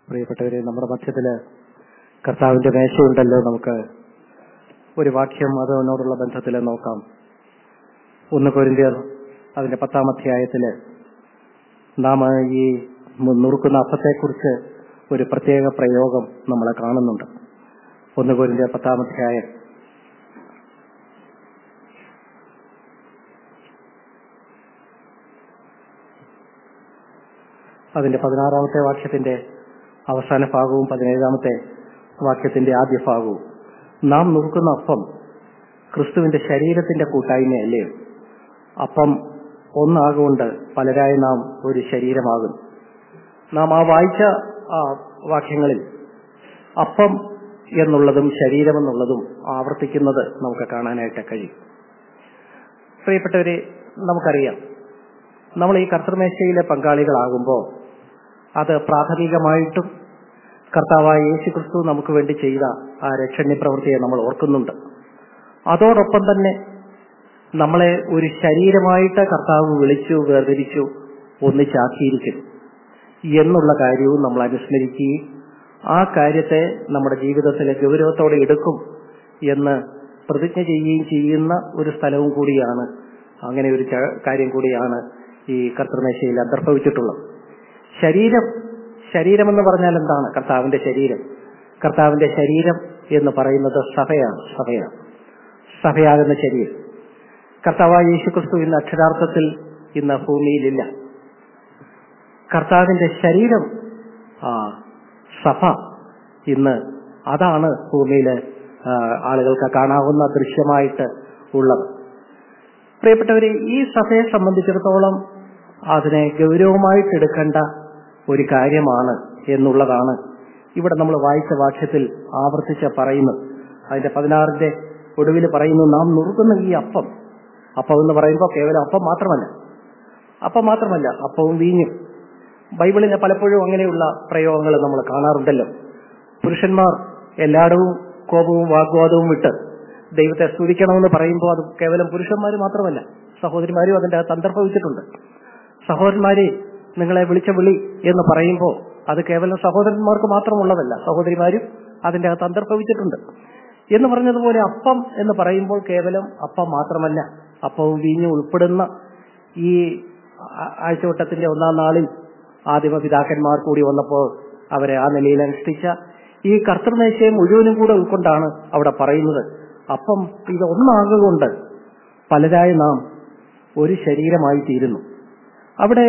പ്രിയപ്പെട്ടവരെ നമ്മുടെ മധ്യത്തില് കർത്താവിന്റെ മേശയുണ്ടല്ലോ നമുക്ക് ഒരു വാക്യം അതിനോടുള്ള ബന്ധത്തിൽ നോക്കാം ഒന്ന് കൊരിന്ത്യർ അതിന്റെ പത്താം അധ്യായത്തില് നാം ഈ നുറുക്കുന്ന അപ്പത്തെക്കുറിച്ച് ഒരു പ്രത്യേക പ്രയോഗം നമ്മൾ കാണുന്നുണ്ട് ഒന്ന് കൊരിന്ത്യർ പത്താം അധ്യായം അതിന്റെ പതിനാറാമത്തെ വാക്യത്തിന്റെ അവസാന ഭാഗവും പതിനേഴാമത്തെ വാക്യത്തിന്റെ ആദ്യ ഭാഗവും നാം നുറുക്കുന്ന അപ്പം ക്രിസ്തുവിന്റെ ശരീരത്തിന്റെ കൂട്ടായ്മയല്ലേ അപ്പം ഒന്നാകൊണ്ട് പലരായി നാം ഒരു ശരീരമാകും നാം ആ വായിച്ച ആ വാക്യങ്ങളിൽ അപ്പം എന്നുള്ളതും ശരീരമെന്നുള്ളതും ആവർത്തിക്കുന്നത് നമുക്ക് കാണാനായിട്ട് കഴിയും പ്രിയപ്പെട്ടവരെ നമുക്കറിയാം നമ്മൾ ഈ കർത്തൃമേശയിലെ പങ്കാളികളാകുമ്പോൾ അത് പ്രാഥമികമായിട്ടും കർത്താവായ യേശു ക്രിസ്തു നമുക്ക് വേണ്ടി ചെയ്ത ആ രക്ഷണ്യ പ്രവൃത്തിയെ നമ്മൾ ഓർക്കുന്നുണ്ട് അതോടൊപ്പം തന്നെ നമ്മളെ ഒരു ശരീരമായിട്ട് കർത്താവ് വിളിച്ചു വേർതിരിച്ചു ഒന്നിച്ചാക്കിയിരിക്കും എന്നുള്ള കാര്യവും നമ്മൾ അനുസ്മരിക്കുകയും ആ കാര്യത്തെ നമ്മുടെ ജീവിതത്തിലെ ഗൗരവത്തോടെ എടുക്കും എന്ന് പ്രതിജ്ഞ ചെയ്യുകയും ചെയ്യുന്ന ഒരു സ്ഥലവും കൂടിയാണ് അങ്ങനെ ഒരു കാര്യം കൂടിയാണ് ഈ കർത്തൃമേശയിൽ അന്തർഭവിച്ചിട്ടുള്ളത് ശരീരം ശരീരമെന്ന് പറഞ്ഞാൽ എന്താണ് കർത്താവിന്റെ ശരീരം കർത്താവിന്റെ ശരീരം എന്ന് പറയുന്നത് സഭയാണ് സഭയാണ് സഭയാകുന്ന ശരീരം കർത്താവായ യേശുക്രിസ്തു ഇന്ന് അക്ഷരാർത്ഥത്തിൽ ഇന്ന് ഭൂമിയിലില്ല കർത്താവിന്റെ ശരീരം ആ സഭ ഇന്ന് അതാണ് ഭൂമിയിലെ ആളുകൾക്ക് കാണാവുന്ന ദൃശ്യമായിട്ട് ഉള്ളത് പ്രിയപ്പെട്ടവരെ ഈ സഭയെ സംബന്ധിച്ചിടത്തോളം അതിനെ ഗൗരവമായിട്ട് എടുക്കേണ്ട ഒരു കാര്യമാണ് എന്നുള്ളതാണ് ഇവിടെ നമ്മൾ വായിച്ച വാക്യത്തിൽ ആവർത്തിച്ച് പറയുന്നത് അതിന്റെ പതിനാറിന്റെ ഒടുവിൽ പറയുന്നു നാം നുറുക്കുന്ന ഈ അപ്പം അപ്പം എന്ന് പറയുമ്പോൾ കേവലം അപ്പം മാത്രമല്ല അപ്പം മാത്രമല്ല അപ്പവും വീഞ്ഞും ബൈബിളിലെ പലപ്പോഴും അങ്ങനെയുള്ള പ്രയോഗങ്ങൾ നമ്മൾ കാണാറുണ്ടല്ലോ പുരുഷന്മാർ എല്ലായിടവും കോപവും വാഗ്വാദവും വിട്ട് ദൈവത്തെ സ്തുതിക്കണമെന്ന് പറയുമ്പോൾ അത് കേവലം പുരുഷന്മാർ മാത്രമല്ല സഹോദരിമാരും അതിന്റെ അകത്ത് അന്തർഭവിച്ചിട്ടുണ്ട് സഹോദരന്മാരെ നിങ്ങളെ വിളിച്ച വിളി എന്ന് പറയുമ്പോൾ അത് കേവലം സഹോദരന്മാർക്ക് മാത്രമുള്ളതല്ല സഹോദരിമാരും അതിന്റെ അകത്ത് അന്തർഭവിച്ചിട്ടുണ്ട് എന്ന് പറഞ്ഞതുപോലെ അപ്പം എന്ന് പറയുമ്പോൾ കേവലം അപ്പം മാത്രമല്ല അപ്പവും വീഞ്ഞും ഉൾപ്പെടുന്ന ഈ ആഴ്ചവട്ടത്തിന്റെ ഒന്നാം നാളിൽ ആദിമ പിതാക്കന്മാർ കൂടി വന്നപ്പോൾ അവരെ ആ നിലയിൽ അനുഷ്ഠിച്ച ഈ കർത്തൃമേശയെ മുഴുവനും കൂടെ ഉൾക്കൊണ്ടാണ് അവിടെ പറയുന്നത് അപ്പം ഇത് ഒന്നാകുകൊണ്ട് പലരായി നാം ഒരു ശരീരമായി തീരുന്നു അവിടെ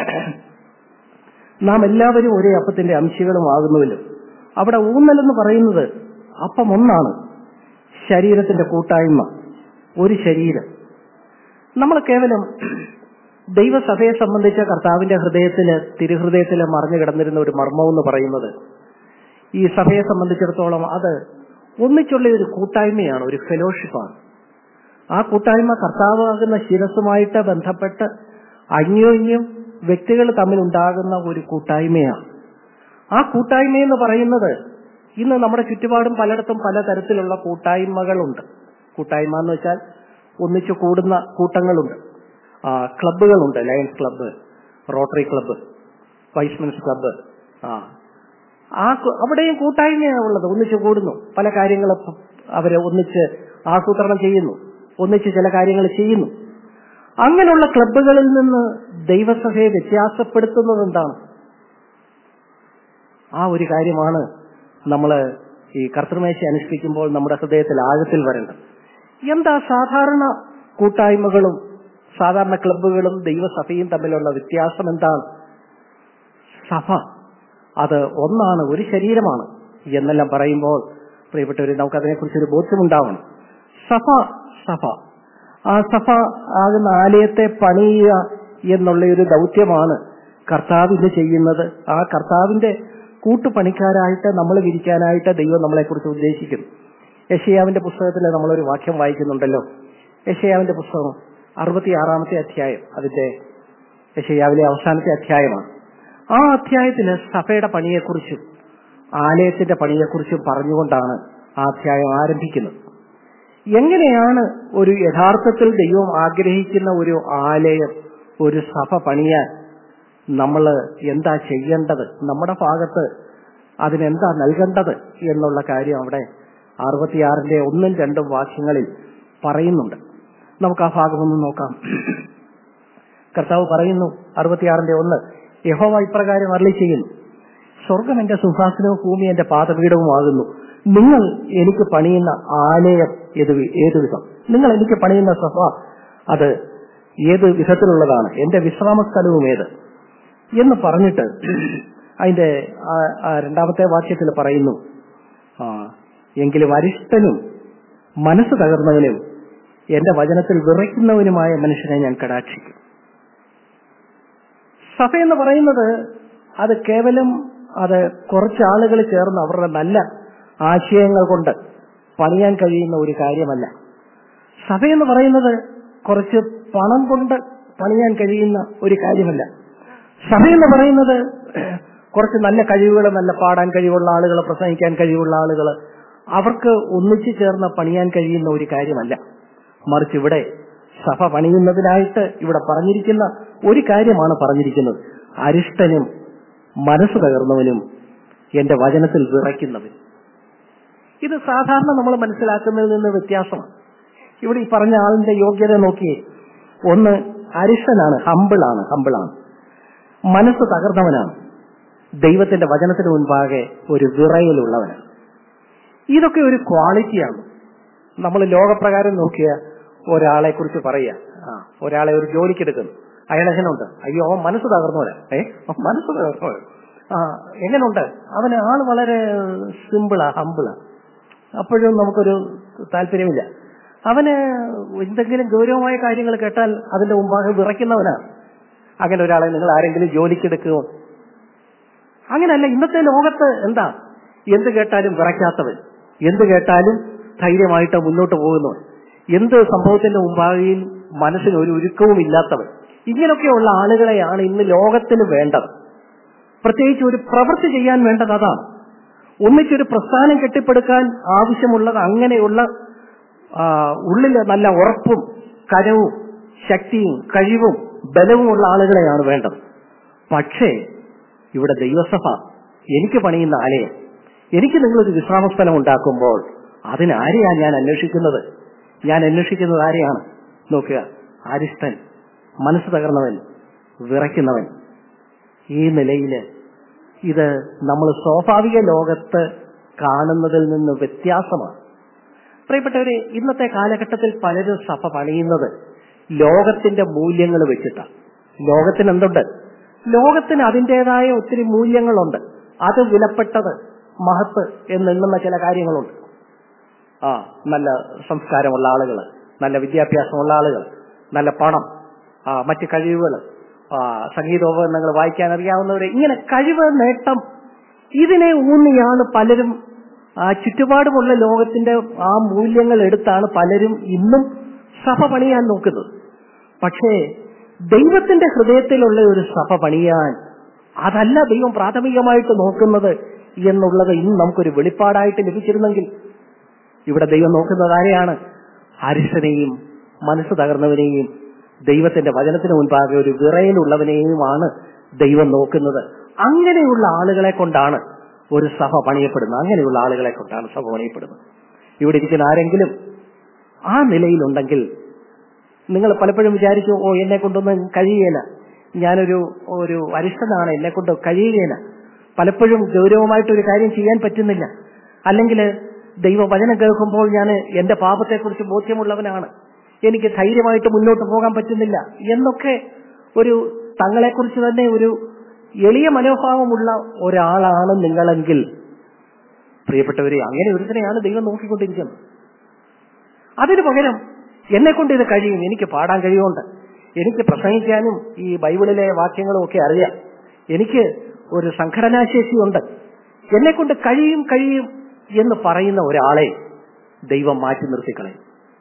നാം എല്ലാവരും ഒരേ അപ്പത്തിന്റെ അംശികളും ആകുന്നുവല്ലോ അവിടെ ഊന്നലെന്ന് പറയുന്നത് അപ്പം ഒന്നാണ് ശരീരത്തിന്റെ കൂട്ടായ്മ ഒരു ശരീരം നമ്മൾ കേവലം ദൈവസഭയെ സംബന്ധിച്ച കർത്താവിന്റെ ഹൃദയത്തില് തിരുഹൃദയത്തില് മറിഞ്ഞു കിടന്നിരുന്ന ഒരു മർമ്മം എന്ന് പറയുന്നത് ഈ സഭയെ സംബന്ധിച്ചിടത്തോളം അത് ഒന്നിച്ചുള്ള ഒരു കൂട്ടായ്മയാണ് ഒരു ഫെലോഷിപ്പാണ് ആ കൂട്ടായ്മ കർത്താവാകുന്ന ശിരസുമായിട്ട് ബന്ധപ്പെട്ട് അന്യോന്യം വ്യക്തികൾ തമ്മിൽ ഉണ്ടാകുന്ന ഒരു കൂട്ടായ്മയാണ് ആ കൂട്ടായ്മ എന്ന് പറയുന്നത് ഇന്ന് നമ്മുടെ ചുറ്റുപാടും പലയിടത്തും പലതരത്തിലുള്ള കൂട്ടായ്മകളുണ്ട് കൂട്ടായ്മ എന്ന് വെച്ചാൽ ഒന്നിച്ചു കൂടുന്ന കൂട്ടങ്ങളുണ്ട് ക്ലബുകളുണ്ട് Lions Club Rotary Club Y's Men's Club ആ ആ അവിടെയും കൂട്ടായ്മയാണ് ഉള്ളത് ഒന്നിച്ചു കൂടുന്നു പല കാര്യങ്ങളും അവരെ ഒന്നിച്ച് ആസൂത്രണം ചെയ്യുന്നു ഒന്നിച്ച് ചില കാര്യങ്ങൾ ചെയ്യുന്നു അങ്ങനെയുള്ള ക്ലബുകളിൽ നിന്ന് ദൈവസഭയെ വ്യത്യാസപ്പെടുത്തുന്നത് എന്താണ് ആ ഒരു കാര്യമാണ് നമ്മൾ ഈ കർത്തൃമേശ അനുഷ്ഠിക്കുമ്പോൾ നമ്മുടെ ഹൃദയത്തിൽ ആഴത്തിൽ വരേണ്ടത് എന്താ സാധാരണ കൂട്ടായ്മകളും സാധാരണ ക്ലബുകളും ദൈവസഭയും തമ്മിലുള്ള വ്യത്യാസം എന്താണ് സഭ അത് ഒന്നാണ് ഒരു ശരീരമാണ് എന്നെല്ലാം പറയുമ്പോൾ പ്രിയപ്പെട്ടവർ നമുക്ക് അതിനെക്കുറിച്ച് ഒരു ബോധ്യമുണ്ടാവണം സഭ സഭ ആ സഭ ആകുന്ന ആലയത്തെ പണിയുക എന്നുള്ള ഒരു ദൗത്യമാണ് കർത്താവിന് ചെയ്യുന്നത് ആ കർത്താവിന്റെ കൂട്ടുപണിക്കാരായിട്ട് നമ്മൾ വിരിക്കാനായിട്ട് ദൈവം നമ്മളെക്കുറിച്ച് ഉദ്ദേശിക്കുന്നു യഷയാവിന്റെ പുസ്തകത്തിൽ നമ്മളൊരു വാക്യം വായിക്കുന്നുണ്ടല്ലോ യഷയാവിന്റെ പുസ്തകം അറുപത്തിയാറാമത്തെ അധ്യായം അതിന്റെ യഷയാവിലെ അവസാനത്തെ അധ്യായമാണ് ആ അധ്യായത്തിന് സഭയുടെ പണിയെക്കുറിച്ചും ആലയത്തിന്റെ പണിയെക്കുറിച്ചും പറഞ്ഞുകൊണ്ടാണ് ആ അധ്യായം ആരംഭിക്കുന്നത് എങ്ങനെയാണ് ഒരു യഥാർത്ഥത്തിൽ ദൈവം ആഗ്രഹിക്കുന്ന ഒരു ആലയം ഒരു സഭ പണിയാൻ നമ്മൾ എന്താ ചെയ്യേണ്ടത് നമ്മുടെ ഭാഗത്ത് അതിനെന്താ നൽകേണ്ടത് എന്നുള്ള കാര്യം അവിടെ അറുപത്തിയാറിന്റെ ഒന്നും രണ്ടും വാക്യങ്ങളിൽ പറയുന്നുണ്ട് നമുക്ക് ആ ഭാഗം ഒന്ന് നോക്കാം കർത്താവ് പറയുന്നു അറുപത്തിയാറിന്റെ ഒന്ന് യഹോവ ഇപ്രകാരം അരളി ചെയ്യുന്നു സ്വർഗം എന്റെ സിംഹാസനവും ഭൂമി എന്റെ പാതപീഠവുമാകുന്നു നിങ്ങൾ എനിക്ക് പണിയുന്ന ആലയം ഏത് വി- ഏത് വിധം നിങ്ങൾ എനിക്ക് പണിയുന്ന സഭ അത് ഏത് വിധത്തിലുള്ളതാണ് എന്റെ വിശ്രാമ സ്ഥലവും ഏത് എന്ന് പറഞ്ഞിട്ട് അതിന്റെ ആ- ആ രണ്ടാമത്തെ വാക്യത്തിൽ പറയുന്നു ആ, എങ്കിലും അരിഷ്ടനും മനസ്സ് തകർന്നവനും എന്റെ വചനത്തിൽ വിറയ്ക്കുന്നവനുമായ മനുഷ്യനെ ഞാൻ കടാക്ഷിക്കും സഭ എന്ന് പറയുന്നത് അത് കേവലം അത് കുറച്ച് ആളുകൾ ചേർന്ന് അവരുടെ നല്ല ആശയങ്ങൾ കൊണ്ട് പണിയാൻ കഴിയുന്ന ഒരു കാര്യമല്ല സഭ എന്ന് പറയുന്നത് കുറച്ച് പണം കൊണ്ട് പണിയാൻ കഴിയുന്ന ഒരു കാര്യമല്ല സഭ എന്ന് പറയുന്നത് കുറച്ച് നല്ല കഴിവുകൾ നല്ല പാടാൻ കഴിവുള്ള ആളുകൾ പ്രസംഗിക്കാൻ കഴിവുള്ള ആളുകൾ അവർക്ക് ഒന്നിച്ചു ചേർന്ന് പണിയാൻ കഴിയുന്ന ഒരു കാര്യമല്ല മറിച്ച് ഇവിടെ സഭ പണിയുന്നതിനായിട്ട് ഇവിടെ പറഞ്ഞിരിക്കുന്ന ഒരു കാര്യമാണ് പറഞ്ഞിരിക്കുന്നത് അരിഷ്ടനും മനസ്സ് തകർന്നവനും എന്റെ വചനത്തിൽ വിറയ്ക്കുന്നവനും ഇത് സാധാരണ നമ്മൾ മനസ്സിലാക്കുന്നതിൽ നിന്ന് വ്യത്യാസമാണ് ഇവിടെ ഈ പറഞ്ഞ ആളിന്റെ യോഗ്യത നോക്കിയേ ഒന്ന് അരിഷ്ടനാണ് ഹമ്പിളാണ് ഹമ്പിളാണ് മനസ്സ് തകർന്നവനാണ് ദൈവത്തിന്റെ വചനത്തിന് മുൻപാകെ ഒരു വിറയലുള്ളവനാണ് ഇതൊക്കെ ഒരു ക്വാളിറ്റിയാണ് നമ്മൾ ലോകപ്രകാരം നോക്കിയ ഒരാളെ കുറിച്ച് പറയുക ആ ഒരാളെ ഒരു ജോലിക്ക് എടുക്കുന്നു അയാൾ എങ്ങനെയുണ്ട് അയ്യോ അവൻ മനസ്സ് തകർന്നവരാ ഏ അവൻ മനസ്സ് തകർന്നവരാ ആ എങ്ങനെയുണ്ട് അവന് ആള് വളരെ സിമ്പിളാ ഹമ്പിളാ അപ്പോഴും നമുക്കൊരു താല്പര്യമില്ല അവന് എന്തെങ്കിലും ഗൗരവമായ കാര്യങ്ങൾ കേട്ടാൽ അതിന്റെ മുമ്പാകെ വിറയ്ക്കുന്നവനാണ് അങ്ങനെ ഒരാളെ നിങ്ങൾ ആരെങ്കിലും ജോലിക്കെടുക്കുമോ അങ്ങനെയല്ല ഇന്നത്തെ ലോകത്ത് എന്താ എന്ത് കേട്ടാലും വിറയ്ക്കാത്തവൻ എന്ത് കേട്ടാലും ധൈര്യമായിട്ട് മുന്നോട്ട് പോകുന്നവൻ എന്ത് സംഭവത്തിന്റെ മുമ്പാകെയും മനസ്സിന് ഒരു ഒരുക്കവും ഇല്ലാത്തവൻ ഇങ്ങനെയൊക്കെയുള്ള ആളുകളെയാണ് ഇന്ന് ലോകത്തിന് വേണ്ടത് പ്രത്യേകിച്ച് ഒരു പ്രവൃത്തി ചെയ്യാൻ വേണ്ടത് അതാണ് ഒന്നിച്ചൊരു പ്രസ്ഥാനം കെട്ടിപ്പടുക്കാൻ ആവശ്യമുള്ളത് അങ്ങനെയുള്ള ആ, ഉള്ളിൽ നല്ല ഉറപ്പും കരവും ശക്തിയും കഴിവും ബലവുമുള്ള ആളുകളെയാണ് വേണ്ടത് പക്ഷേ ഇവിടെ ദൈവസഭ എനിക്ക് പണിയുന്ന ആലയം എനിക്ക് നിങ്ങളൊരു വിശ്രാമസ്ഥലം ഉണ്ടാക്കുമ്പോൾ അതിനാരെയാ ഞാൻ അന്വേഷിക്കുന്നത് ഞാൻ അന്വേഷിക്കുന്നത് ആരെയാണ് നോക്കുക അരിഷ്ടൻ മനസ്സ് തകർന്നവൻ വിറയ്ക്കുന്നവൻ ഈ നിലയില് ഇത് നമ്മൾ സ്വാഭാവിക ലോകത്ത് കാണുന്നതിൽ നിന്ന് വ്യത്യാസമാണ് പ്രിയപ്പെട്ടവരെ ഇന്നത്തെ കാലഘട്ടത്തിൽ പലരും സഭ പണിയുന്നത് ലോകത്തിന്റെ മൂല്യങ്ങൾ വെച്ചിട്ടാണ് ലോകത്തിന് എന്തുണ്ട് ലോകത്തിന് അതിൻ്റെതായ ഒത്തിരി മൂല്യങ്ങളുണ്ട് അത് വിലപ്പെട്ടത് മഹത്ത് എന്നെണ്ണുന്ന ചില കാര്യങ്ങളുണ്ട് ആ നല്ല സംസ്കാരമുള്ള ആളുകൾ നല്ല വിദ്യാഭ്യാസമുള്ള ആളുകൾ നല്ല പണം ആ മറ്റ് കഴിവുകൾ ആ സംഗീതോപകരണങ്ങൾ വായിക്കാൻ അറിയാവുന്നവരെ ഇങ്ങനെ കഴിവ് നേട്ടം ഇതിനെ ഊന്നിയാണ് പലരും ആ ചുറ്റുപാടുമുള്ള ലോകത്തിന്റെ ആ മൂല്യങ്ങൾ എടുത്താണ് പലരും ഇന്നും സഭ പണിയാൻ നോക്കുന്നത് പക്ഷേ ദൈവത്തിന്റെ ഹൃദയത്തിലുള്ള ഒരു സഭ പണിയാൻ അതല്ല ദൈവം പ്രാഥമികമായിട്ട് നോക്കുന്നത് എന്നുള്ളത് ഇന്ന് നമുക്കൊരു വെളിപ്പാടായിട്ട് ലഭിച്ചിരുന്നെങ്കിൽ ഇവിടെ ദൈവം നോക്കുന്നത് ആരെയാണ് അരിശനെയും മനസ്സ് തകർന്നവനെയും ദൈവത്തിന്റെ വചനത്തിന് മുൻപാകെ ഒരു വിറയലുള്ളവനെയുമാണ് ദൈവം നോക്കുന്നത് അങ്ങനെയുള്ള ആളുകളെ കൊണ്ടാണ് ഒരു സഭ പണിയപ്പെടുന്നത് അങ്ങനെയുള്ള ആളുകളെ കൊണ്ടാണ് സഭ പണിയപ്പെടുന്നത് ഇവിടെ ഇരിക്കുന്ന ആരെങ്കിലും ആ നിലയിലുണ്ടെങ്കിൽ നിങ്ങൾ പലപ്പോഴും വിചാരിച്ചു ഓ എന്നെ കൊണ്ടൊന്നും കഴിയുകയില്ല ഞാനൊരു ഒരു അരിഷ്ടനാണ് എന്നെ കൊണ്ട് കഴിയുകയില്ല പലപ്പോഴും ഗൗരവമായിട്ട് ഒരു കാര്യം ചെയ്യാൻ പറ്റുന്നില്ല അല്ലെങ്കിൽ ദൈവവചനം കേൾക്കുമ്പോൾ ഞാൻ എന്റെ പാപത്തെക്കുറിച്ച് ബോധ്യമുള്ളവനാണ് എനിക്ക് ധൈര്യമായിട്ട് മുന്നോട്ട് പോകാൻ പറ്റുന്നില്ല എന്നൊക്കെ ഒരു തങ്ങളെക്കുറിച്ച് തന്നെ ഒരു എളിയ മനോഭാവമുള്ള ഒരാളാണ് നിങ്ങളെങ്കിൽ പ്രിയപ്പെട്ടവരെ അങ്ങനെ ഒരുത്തനെയാണ് ദൈവം നോക്കിക്കൊണ്ടിരിക്കുന്നത് അതിനു പകരം എന്നെ കൊണ്ട് ഇത് കഴിയും എനിക്ക് പാടാൻ കഴിയുമുണ്ട് എനിക്ക് പ്രസംഗിക്കാനും ഈ ബൈബിളിലെ വാക്യങ്ങളും ഒക്കെ അറിയാം എനിക്ക് ഒരു സംഘടനാശേഷിയുണ്ട് എന്നെ കൊണ്ട് കഴിയും കഴിയും എന്ന് പറയുന്ന ഒരാളെ ദൈവം മാറ്റി നിർത്തിക്കളയും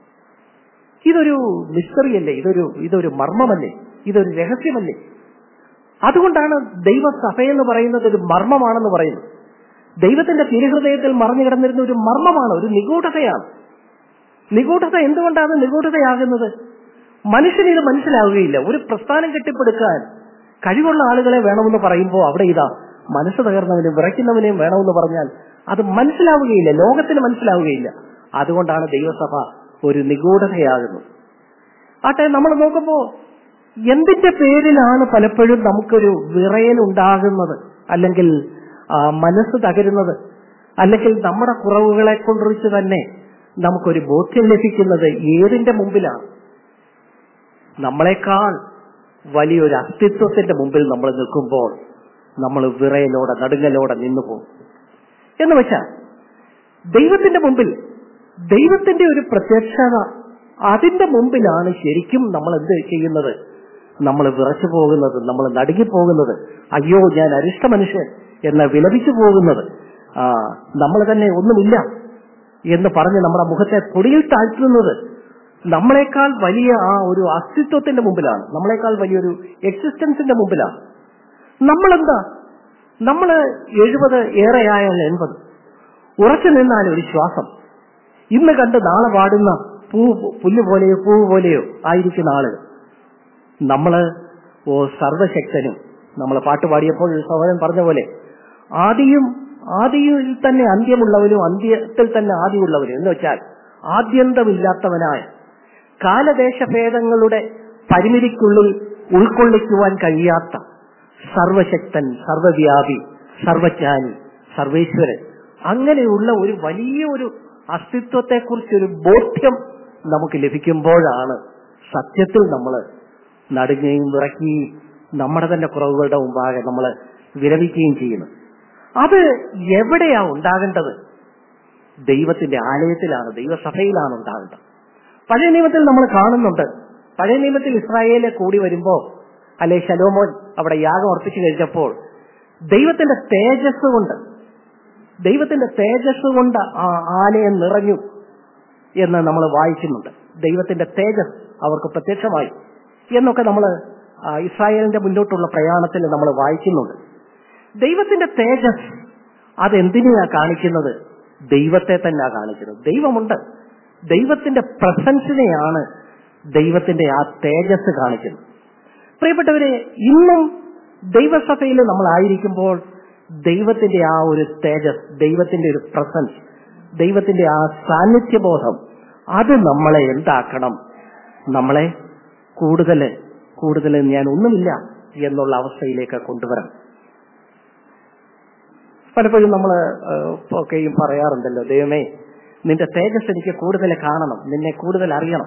ഇതൊരു മിസ്റ്ററിയല്ലേ ഇതൊരു ഇതൊരു മർമ്മമല്ലേ ഇതൊരു രഹസ്യമല്ലേ അതുകൊണ്ടാണ് ദൈവസഭ എന്ന് പറയുന്നത് ഒരു മർമ്മമാണെന്ന് പറയുന്നത് ദൈവത്തിന്റെ തിരുഹൃദയത്തിൽ മറഞ്ഞു കിടന്നിരുന്ന ഒരു മർമ്മമാണ് ഒരു നിഗൂഢതയാണ് നിഗൂഢത എന്തുകൊണ്ടാണ് നിഗൂഢതയാകുന്നത് മനുഷ്യന് ഇത് മനസ്സിലാവുകയില്ല ഒരു പ്രസ്ഥാനം കെട്ടിപ്പടുക്കാൻ കഴിവുള്ള ആളുകളെ വേണമെന്ന് പറയുമ്പോൾ അവിടെ ഇതാ മനസ്സ് തകർന്നവനും വിറയ്ക്കുന്നവനെയും വേണമെന്ന് പറഞ്ഞാൽ അത് മനസ്സിലാവുകയില്ല ലോകത്തിന് മനസ്സിലാവുകയില്ല അതുകൊണ്ടാണ് ദൈവസഭ ഒരു നിഗൂഢതയാകുന്നത് ആട്ടെ നമ്മൾ നോക്കുമ്പോ എന്തിന്റെ പേരിലാണ് പലപ്പോഴും നമുക്കൊരു വിറയൽ ഉണ്ടാകുന്നത് അല്ലെങ്കിൽ ആ, മനസ്സ് തകരുന്നത് അല്ലെങ്കിൽ നമ്മുടെ കുറവുകളെ കുറിച്ച് തന്നെ നമുക്കൊരു ബോധ്യം ലഭിക്കുന്നത് ഏതിന്റെ മുമ്പിലാണ് നമ്മളെക്കാൾ വലിയൊരു അസ്തിത്വത്തിന്റെ മുമ്പിൽ നമ്മൾ നിൽക്കുമ്പോൾ നമ്മൾ വിറയലോടെ നടുങ്ങലോടെ നിന്നു പോകും എന്ന് വെച്ചാൽ ദൈവത്തിന്റെ മുമ്പിൽ ദൈവത്തിന്റെ ഒരു പ്രത്യക്ഷത അതിന്റെ മുമ്പിലാണ് ശരിക്കും നമ്മൾ എന്ത് ചെയ്യുന്നത് നമ്മൾ വിറച്ചു പോകുന്നത് നമ്മൾ നടുങ്ങിപ്പോകുന്നത് അയ്യോ ഞാൻ അരിഷ്ട മനുഷ്യൻ എന്ന് വിലപിച്ചു പോകുന്നത് ആ നമ്മൾ തന്നെ ഒന്നുമില്ല എന്ന് പറഞ്ഞ് നമ്മുടെ മുഖത്തെ പൊടിയിൽ താഴ്ത്തുന്നത് നമ്മളെക്കാൾ വലിയ ആ ഒരു അസ്തിത്വത്തിന്റെ മുമ്പിലാണ് നമ്മളെക്കാൾ വലിയൊരു എക്സിസ്റ്റൻസിന്റെ മുമ്പിലാണ് നമ്മളെന്താ നമ്മള് എഴുപത് ഏറെയായാൽ എൺപത് ഉറച്ചു നിന്നാൽ ഒരു ശ്വാസം ഇന്ന് കണ്ട് നാളെ പാടുന്ന പൂ പുല്ല് പോലെയോ പൂവ് പോലെയോ ആയിരിക്കുന്ന ആളുകൾ നമ്മള് ഓ സർവശക്തനും നമ്മൾ പാട്ട് പാടിയപ്പോൾ സഹോദരൻ പറഞ്ഞ പോലെ ആദിയും ആദിയിൽ തന്നെ അന്ത്യമുള്ളവനും അന്ത്യത്തിൽ തന്നെ ആദിയുള്ളവനും എന്ന് വെച്ചാൽ ആദ്യന്തമില്ലാത്തവനായ കാലദേശഭേദങ്ങളുടെ പരിമിതിക്കുള്ളിൽ ഉൾക്കൊള്ളിക്കുവാൻ കഴിയാത്ത സർവശക്തൻ സർവവ്യാപി സർവജ്ഞാനി സർവേശ്വരൻ അങ്ങനെയുള്ള ഒരു വലിയ ഒരു അസ്തിത്വത്തെക്കുറിച്ചൊരു ബോധ്യം നമുക്ക് ലഭിക്കുമ്പോഴാണ് സത്യത്തിൽ നമ്മൾ നടുങ്ങുകയും വിറയ്ക്കുകയും നമ്മുടെ തന്നെ കുറവുകളുടെ മുമ്പാകെ നമ്മൾ വിരമിക്കുകയും ചെയ്യുന്നത് അത് എവിടെയാ ഉണ്ടാകേണ്ടത് ദൈവത്തിന്റെ ആലയത്തിലാണ് ദൈവസഭയിലാണ് ഉണ്ടാകേണ്ടത് പഴയ നിയമത്തിൽ നമ്മൾ കാണുന്നുണ്ട് പഴയ നിയമത്തിൽ ഇസ്രായേലെ കൂടി വരുമ്പോ അല്ലെ ശലോമോൻ അവിടെ യാഗം അർപ്പിച്ചു കഴിഞ്ഞപ്പോൾ ദൈവത്തിന്റെ തേജസ് കൊണ്ട് ദൈവത്തിന്റെ തേജസ് കൊണ്ട് ആ ആലയം നിറഞ്ഞു എന്ന് നമ്മൾ വായിക്കുന്നുണ്ട് ദൈവത്തിന്റെ തേജസ് അവർക്ക് പ്രത്യക്ഷമായി എന്നൊക്കെ നമ്മൾ ഇസ്രായേലിന്റെ മുന്നോട്ടുള്ള പ്രയാണത്തിൽ നമ്മൾ വായിക്കുന്നുണ്ട് ദൈവത്തിന്റെ തേജസ് അതെന്തിനാ കാണിക്കുന്നത് ദൈവത്തെ തന്നെ കാണിക്കുന്നത് ദൈവമുണ്ട് ദൈവത്തിന്റെ പ്രസൻസിനെയാണ് ദൈവത്തിന്റെ ആ തേജസ് കാണിക്കുന്നത് പ്രിയപ്പെട്ടവരെ ഇന്നും ദൈവസഭയിൽ നമ്മൾ ആയിരിക്കുമ്പോൾ ദൈവത്തിന്റെ ആ ഒരു തേജസ് ദൈവത്തിന്റെ ഒരു പ്രസൻസ് ദൈവത്തിന്റെ ആ സാന്നിധ്യബോധം അത് നമ്മളെ എന്താക്കണം നമ്മളെ കൂടുതൽ കൂടുതൽ ഞാൻ ഒന്നുമില്ല എന്നുള്ള അവസ്ഥയിലേക്ക് കൊണ്ടുവരണം പലപ്പോഴും നമ്മൾ ഒക്കെയും പറയാറുണ്ടല്ലോ ദൈവമേ നിന്റെ തേജസ് എനിക്ക് കൂടുതൽ കാണണം നിന്നെ കൂടുതൽ അറിയണം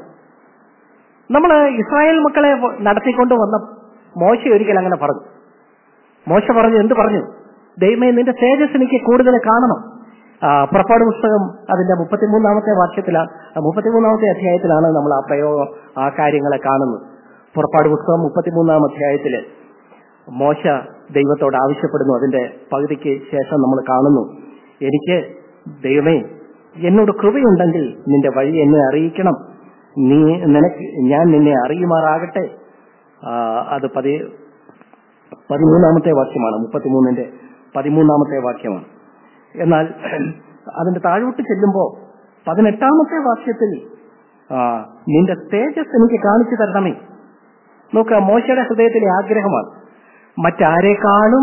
നമ്മൾ ഇസ്രായേൽ മക്കളെ നടത്തിക്കൊണ്ട് വന്ന മോശ ഒരിക്കൽ അങ്ങനെ പറഞ്ഞു മോശ പറഞ്ഞു എന്ത് പറഞ്ഞു ദൈവമേ നിന്റെ തേജസ് എനിക്ക് കൂടുതൽ കാണണം ആ, പുറപ്പാട് പുസ്തകം അതിന്റെ മുപ്പത്തിമൂന്നാമത്തെ വാക്യത്തിലാണ് മുപ്പത്തിമൂന്നാമത്തെ അധ്യായത്തിലാണ് നമ്മൾ ആ പ്രയോഗം ആ കാര്യങ്ങളെ കാണുന്നത് പുറപ്പാട് പുസ്തകം മുപ്പത്തിമൂന്നാം അധ്യായത്തില് മോശ ദൈവത്തോട് ആവശ്യപ്പെടുന്നു അതിന്റെ പകുതിക്ക് ശേഷം നമ്മൾ കാണുന്നു എനിക്ക് ദൈവമേ എന്നോട് കൃപയുണ്ടെങ്കിൽ നിന്റെ വഴി എന്നെ അറിയിക്കണം നീ നിനക്ക് ഞാൻ നിന്നെ അറിയുമാറാകട്ടെ ആ, അത് പതി പതിമൂന്നാമത്തെ വാക്യമാണ് മുപ്പത്തിമൂന്നിന്റെ പതിമൂന്നാമത്തെ വാക്യമാണ് എന്നാൽ അതിന്റെ താഴോട്ട് ചെല്ലുമ്പോ പതിനെട്ടാമത്തെ വാക്യത്തിൽ ആ, നിന്റെ തേജസ് എനിക്ക് കാണിച്ചു തരണമേ നോക്കുക മോശയുടെ ഹൃദയത്തിലെ ആഗ്രഹമാണ് മറ്റാരേക്കാളും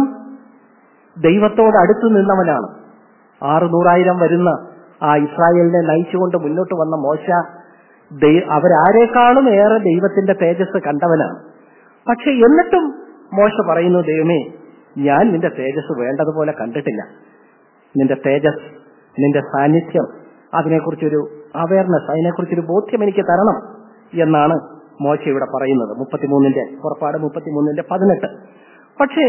ദൈവത്തോട് അടുത്തു നിന്നവനാണ് ആറ് നൂറായിരം വരുന്ന ആ ഇസ്രായേലിനെ നയിച്ചുകൊണ്ട് മുന്നോട്ട് വന്ന മോശ ദൈ- അവരാരേക്കാളും ഏറെ ദൈവത്തിന്റെ തേജസ് കണ്ടവനാണ് പക്ഷെ എന്നിട്ടും മോശ പറയുന്നു ദൈവമേ ഞാൻ നിന്റെ തേജസ് വേണ്ടതുപോലെ കണ്ടിട്ടില്ല നിന്റെ തേജസ് നിന്റെ സാന്നിധ്യം അതിനെക്കുറിച്ചൊരു അവയർനെസ് അതിനെക്കുറിച്ചൊരു ബോധ്യം എനിക്ക് തരണം എന്നാണ് മോശ ഇവിടെ പറയുന്നത് മുപ്പത്തിമൂന്നിന്റെ പുറപ്പാട് മുപ്പത്തിമൂന്നിന്റെ പതിനെട്ട് പക്ഷേ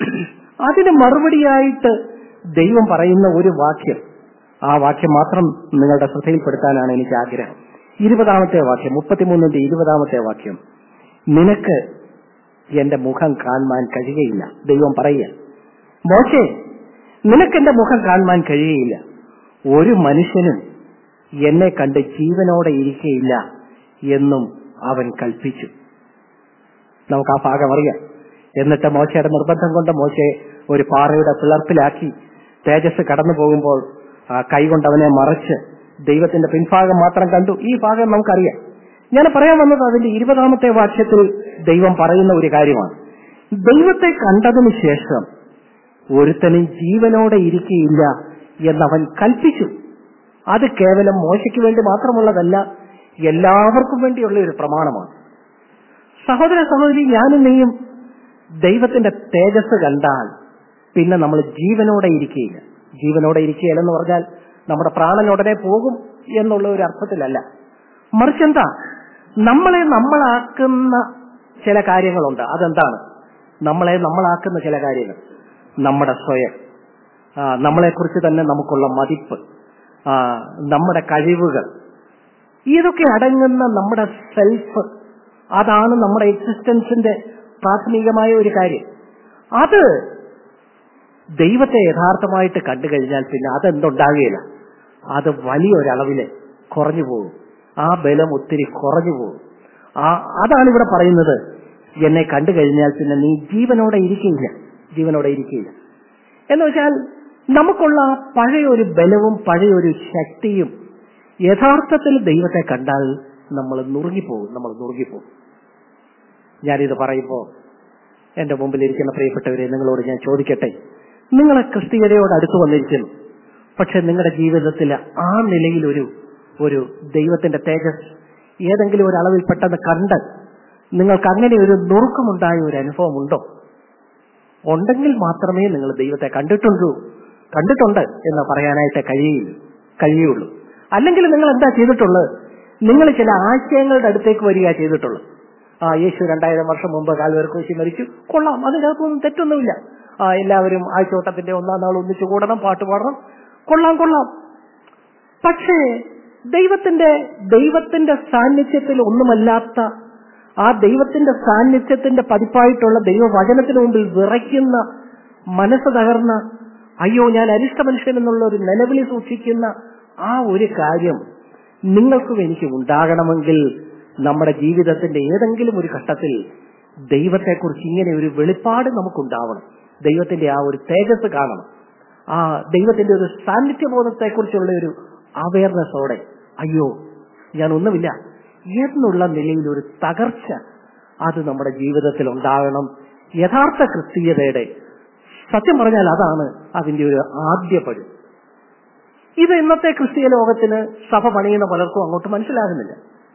അതിന് മറുപടിയായിട്ട് ദൈവം പറയുന്ന ഒരു വാക്യം ആ വാക്യം മാത്രം നിങ്ങളുടെ ശ്രദ്ധയിൽപ്പെടുത്താനാണ് എനിക്ക് ആഗ്രഹം ഇരുപതാമത്തെ വാക്യം മുപ്പത്തിമൂന്നിന്റെ ഇരുപതാമത്തെ വാക്യം നിനക്ക് എന്റെ മുഖം കാണുവാൻ കഴിയുകയില്ല ദൈവം പറയുക മോശേ നിനക്കെന്റെ മുഖം കാണുവാൻ കഴിയുകയില്ല ഒരു മനുഷ്യനും എന്നെ കണ്ട് ജീവനോടെ ഇരിക്കയില്ല എന്നും അവൻ കൽപ്പിച്ചു നമുക്ക് ആ ഭാഗം അറിയാം എന്നിട്ട് മോശയുടെ നിർബന്ധം കൊണ്ട് മോശയെ ഒരു പാറയുടെ പിളർപ്പിലാക്കി തേജസ് കടന്നു പോകുമ്പോൾ ആ കൈകൊണ്ട് അവനെ മറച്ച് ദൈവത്തിന്റെ പിൻഭാഗം മാത്രം കണ്ടു ഈ ഭാഗം നമുക്കറിയാം ഞാൻ പറയാൻ വന്നത് അതിന്റെ ഇരുപതാമത്തെ വാക്യത്തിൽ ദൈവം പറയുന്ന ഒരു കാര്യമാണ് ദൈവത്തെ കണ്ടതിന് ശേഷം ഒരുത്തനും ജീവനോടെ ഇരിക്കുകയില്ല എന്നവൻ കൽപ്പിച്ചു അത് കേവലം മോശയ്ക്ക് വേണ്ടി മാത്രമുള്ളതല്ല എല്ലാവർക്കും വേണ്ടിയുള്ള ഒരു പ്രമാണമാണ് സഹോദര സഹോദരി ഞാനും നീയും ദൈവത്തിന്റെ തേജസ് കണ്ടാൽ പിന്നെ നമ്മൾ ജീവനോടെ ഇരിക്കുകയില്ല ജീവനോടെ ഇരിക്കുകയില്ല എന്ന് പറഞ്ഞാൽ നമ്മുടെ പ്രാണൻ ഉടനെ പോകും എന്നുള്ള ഒരു അർത്ഥത്തിലല്ല മറിച്ച് എന്താ നമ്മളെ നമ്മളാക്കുന്ന ചില കാര്യങ്ങളുണ്ട് അതെന്താണ് നമ്മളെ നമ്മളാക്കുന്ന ചില കാര്യങ്ങൾ നമ്മുടെ സ്വയം ആ, നമ്മളെക്കുറിച്ച് തന്നെ നമുക്കുള്ള മതിപ്പ് ആ, നമ്മുടെ കഴിവുകൾ ഇതൊക്കെ അടങ്ങുന്ന നമ്മുടെ സെൽഫ് അതാണ് നമ്മുടെ എക്സിസ്റ്റൻസിന്റെ പ്രാഥമികമായ ഒരു കാര്യം അത് ദൈവത്തെ യഥാർത്ഥമായിട്ട് കണ്ടു കഴിഞ്ഞാൽ പിന്നെ അതെന്തുണ്ടാകുകയില്ല അത് വലിയൊരളവില് കുറഞ്ഞു പോകും ആ ബലം ഒത്തിരി കുറഞ്ഞു പോകും ആ അതാണ് ഇവിടെ പറയുന്നത് എന്നെ കണ്ടു കഴിഞ്ഞാൽ പിന്നെ നീ ജീവനോടെ ഇരിക്കുകയില്ല ജീവനോടെ ഇരിക്കുകയില്ല എന്ന് വെച്ചാൽ നമുക്കുള്ള ആ പഴയ ഒരു ബലവും പഴയ ഒരു ശക്തിയും യഥാർത്ഥത്തിൽ ദൈവത്തെ കണ്ടാൽ നമ്മൾ നുറുങ്ങിപ്പോകും നമ്മൾ നുറുങ്ങിപ്പോകും ഞാനിത് പറയുമ്പോൾ എന്റെ മുമ്പിൽ ഇരിക്കുന്ന പ്രിയപ്പെട്ടവരെ നിങ്ങളോട് ഞാൻ ചോദിക്കട്ടെ നിങ്ങളെ ക്രിസ്തീയതയോട് അടുത്ത് വന്നിരിക്കുന്നു പക്ഷെ നിങ്ങളുടെ ജീവിതത്തിൽ ആ നിലയിൽ ഒരു ഒരു ദൈവത്തിന്റെ തേജസ് ഏതെങ്കിലും ഒരു അളവിൽ പെട്ടെന്ന് കണ്ട് നിങ്ങൾക്ക് അങ്ങനെ ഒരു നുറുക്കമുണ്ടായ ഒരു അനുഭവം ഉണ്ടോ ഉണ്ടെങ്കിൽ മാത്രമേ നിങ്ങൾ ദൈവത്തെ കണ്ടിട്ടുള്ളൂ കണ്ടിട്ടുണ്ട് എന്ന് പറയാനായിട്ട് കഴിയുള്ളൂ കഴിയുള്ളൂ അല്ലെങ്കിൽ നിങ്ങൾ എന്താ ചെയ്തിട്ടുള്ളത് നിങ്ങൾ ചില ആശയങ്ങളുടെ അടുത്തേക്ക് വരിക ചെയ്തിട്ടുള്ളത് ആ യേശു രണ്ടായിരം വർഷം മുമ്പ് കാൽവരക്കോശി മരിച്ചു കൊള്ളാം അതിനകത്തൊന്നും തെറ്റൊന്നുമില്ല ആ എല്ലാവരും ആഴ്ചവട്ടത്തിന്റെ ഒന്നാം നാൾ ഒന്നിച്ചു കൂടണം പാട്ട് പാടണം കൊള്ളാം കൊള്ളാം പക്ഷേ ദൈവത്തിന്റെ ദൈവത്തിന്റെ സാന്നിധ്യത്തിൽ ഒന്നുമല്ലാത്ത ആ ദൈവത്തിന്റെ സാന്നിധ്യത്തിന്റെ പതിപ്പായിട്ടുള്ള ദൈവവചനത്തിന് മുമ്പിൽ വിറയ്ക്കുന്ന മനസ്സ് തകർന്ന അയ്യോ ഞാൻ അരിഷ്ട മനുഷ്യൻ എന്നുള്ള ഒരു നിലവിളി സൂക്ഷിക്കുന്ന ആ ഒരു കാര്യം നിങ്ങൾക്കും എനിക്ക് ഉണ്ടാകണമെങ്കിൽ നമ്മുടെ ജീവിതത്തിന്റെ ഏതെങ്കിലും ഒരു ഘട്ടത്തിൽ ദൈവത്തെക്കുറിച്ച് ഇങ്ങനെ ഒരു വെളിപ്പാട് നമുക്കുണ്ടാവണം ദൈവത്തിന്റെ ആ ഒരു തേജസ് കാണണം ആ ദൈവത്തിന്റെ ഒരു സാന്നിധ്യബോധത്തെക്കുറിച്ചുള്ള ഒരു അവയർനെസ്സോടെ അയ്യോ ഞാൻ ഒന്നുമില്ല എന്നുള്ള നിലയിൽ ഒരു തകർച്ച അത് നമ്മുടെ ജീവിതത്തിൽ ഉണ്ടാകണം യഥാർത്ഥ ക്രിസ്തീയതയുടെ സത്യം പറഞ്ഞാൽ അതാണ് അതിന്റെ ഒരു ആദ്യ പടി ഇത് ഇന്നത്തെ ക്രിസ്തീയ ലോകത്തിന് സഭ പണിയുന്ന പലർക്കും അങ്ങോട്ട് മനസ്സിലാകുന്നില്ല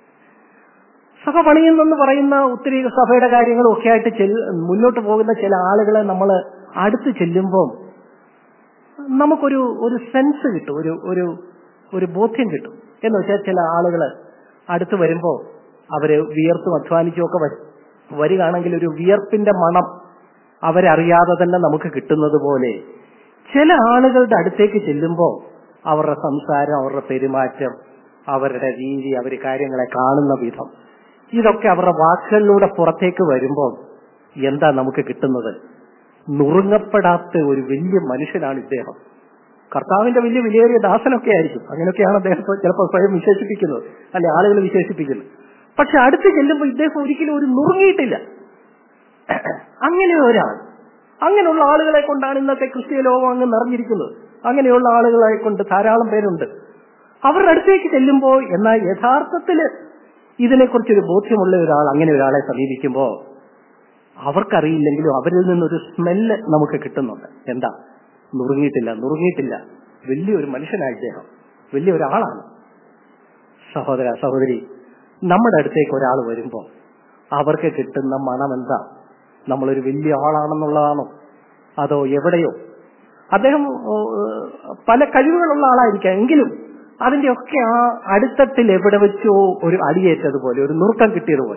സഭ പണിയുന്നെന്ന് പറയുന്ന ഒത്തിരി സഭയുടെ കാര്യങ്ങളും ഒക്കെ ആയിട്ട് ചെല് മുന്നോട്ട് പോകുന്ന ചില ആളുകളെ നമ്മൾ അടുത്ത് ചെല്ലുമ്പോൾ നമുക്കൊരു ഒരു സെൻസ് കിട്ടും ഒരു ഒരു ഒരു ബോധ്യം കിട്ടും എന്ന് വെച്ചാൽ ചില ആളുകൾ അടുത്ത് വരുമ്പോൾ അവര് വിയർത്തും അധ്വാനിച്ചും ഒക്കെ വരും വരികയാണെങ്കിൽ ഒരു വിയർപ്പിന്റെ മണം അവരറിയാതെ തന്നെ നമുക്ക് കിട്ടുന്നത് പോലെ ചില ആളുകളുടെ അടുത്തേക്ക് ചെല്ലുമ്പോൾ അവരുടെ സംസാരം അവരുടെ പെരുമാറ്റം അവരുടെ രീതി അവർ കാര്യങ്ങളെ കാണുന്ന വിധം ഇതൊക്കെ അവരുടെ വാക്കുകളിലൂടെ പുറത്തേക്ക് വരുമ്പോൾ എന്താ നമുക്ക് കിട്ടുന്നത് നുറുങ്ങപ്പെടാത്ത ഒരു വലിയ മനുഷ്യനാണ് ഇദ്ദേഹം കർത്താവിന്റെ വലിയ വിലയേറിയ ദാസനൊക്കെ ആയിരിക്കും അങ്ങനെയൊക്കെയാണ് അദ്ദേഹത്തെ ചിലപ്പോൾ സ്വയം വിശേഷിപ്പിക്കുന്നത് അല്ലെ ആളുകൾ വിശേഷിപ്പിക്കുന്നത് പക്ഷെ അടുത്ത് ചെല്ലുമ്പോൾ ഇദ്ദേഹം ഒരിക്കലും ഒരു നുറുങ്ങിയിട്ടില്ല അങ്ങനെ ഒരാൾ അങ്ങനെയുള്ള ആളുകളെ കൊണ്ടാണ് ഇന്നത്തെ ക്രിസ്തീയ ലോകം അങ്ങ് നിറഞ്ഞിരിക്കുന്നത് അങ്ങനെയുള്ള ആളുകളെ കൊണ്ട് ധാരാളം പേരുണ്ട് അവരുടെ അടുത്തേക്ക് ചെല്ലുമ്പോൾ എന്നാൽ യഥാർത്ഥത്തില് ഇതിനെക്കുറിച്ചൊരു ബോധ്യമുള്ള ഒരാൾ അങ്ങനെ ഒരാളെ സമീപിക്കുമ്പോൾ അവർക്കറിയില്ലെങ്കിലും അവരിൽ നിന്നൊരു സ്മെല്ല് നമുക്ക് കിട്ടുന്നുണ്ട് എന്താ നുറുങ്ങിയിട്ടില്ല നുറുങ്ങിയിട്ടില്ല വലിയൊരു മനുഷ്യനായി ഇദ്ദേഹം വലിയൊരാളാണ് സഹോദര സഹോദരി നമ്മുടെ അടുത്തേക്ക് ഒരാൾ വരുമ്പോൾ അവർക്ക് കിട്ടുന്ന മണം എന്താ നമ്മളൊരു വലിയ ആളാണെന്നുള്ളതാണോ അതോ എവിടെയോ അദ്ദേഹം ഏഹ്, പല കഴിവുകളുള്ള ആളായിരിക്കാം എങ്കിലും അതിന്റെയൊക്കെ ആ അടിത്തട്ടിൽ എവിടെ വെച്ചോ ഒരു അടിയേറ്റതുപോലെ ഒരു നുറുക്കം കിട്ടിയതുപോലെ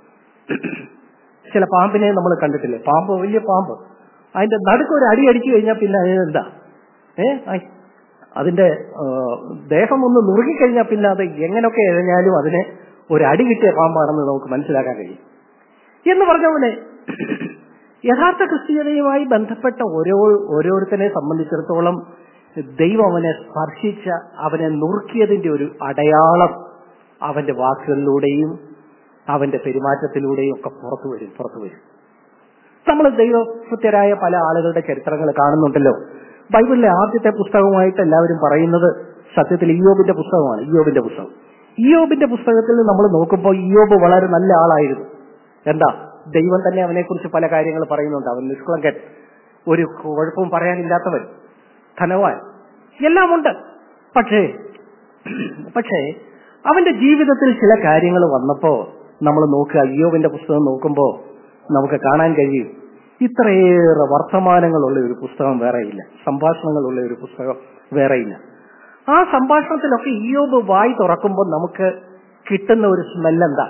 ചില പാമ്പിനെ നമ്മൾ കണ്ടിട്ടില്ലേ പാമ്പ് വലിയ പാമ്പ് അതിന്റെ നടുക്ക് ഒരു അടി അടിച്ചു കഴിഞ്ഞാൽ പിന്നെ അത് എന്താ ഏ ഐ, അതിന്റെ ആ, ദേഹം ഒന്ന് നുറുകിക്കഴിഞ്ഞാൽ പിന്നെ അത് എങ്ങനെയൊക്കെ എഴഞ്ഞാലും അതിനെ ഒരു അടി കിട്ടിയ പാമ്പാണെന്ന് നമുക്ക് മനസ്സിലാക്കാൻ കഴിയും എന്ന് പറഞ്ഞ പോലെ യഥാർത്ഥ ക്രിസ്തീയതയുമായി ബന്ധപ്പെട്ട ഓരോ ഓരോരുത്തരെ സംബന്ധിച്ചിടത്തോളം ദൈവം അവനെ സ്പർശിച്ച അവനെ നുറുക്കിയതിന്റെ ഒരു അടയാളം അവന്റെ വാക്കുകളിലൂടെയും അവന്റെ പെരുമാറ്റത്തിലൂടെയും ഒക്കെ പുറത്തു വരും പുറത്തു വരും നമ്മൾ ദൈവഭക്തരായ പല ആളുകളുടെ ചരിത്രങ്ങൾ കാണുന്നുണ്ടല്ലോ ബൈബിളിലെ ആദ്യത്തെ പുസ്തകമായിട്ട് എല്ലാവരും പറയുന്നത് സത്യത്തിൽ ഇയോബിന്റെ പുസ്തകമാണ് ഇയോബിന്റെ പുസ്തകം ഇയോബിന്റെ പുസ്തകത്തിൽ നമ്മൾ നോക്കുമ്പോൾ ഇയോബ് വളരെ നല്ല ആളായിരുന്നു എന്താ ദൈവം തന്നെ അവനെക്കുറിച്ച് പല കാര്യങ്ങൾ പറയുന്നുണ്ട് അവൻ നിഷ്കളങ്കൻ ഒരു കുഴപ്പവും പറയാനില്ലാത്തവൻ ധനവാൻ എല്ലാമുണ്ട് പക്ഷേ പക്ഷേ അവന്റെ ജീവിതത്തിൽ ചില കാര്യങ്ങൾ വന്നപ്പോ നമ്മൾ നോക്കുക അയ്യോവിന്റെ പുസ്തകം നോക്കുമ്പോൾ നമുക്ക് കാണാൻ കഴിയും ഇത്രയേറെ വർത്തമാനങ്ങളുള്ള ഒരു പുസ്തകം വേറെയില്ല സംഭാഷണങ്ങളുള്ള ഒരു പുസ്തകം വേറെയില്ല ആ സംഭാഷണത്തിലൊക്കെ ഇയോബ് വായി തുറക്കുമ്പോൾ നമുക്ക് കിട്ടുന്ന ഒരു സ്മെൽ എന്താ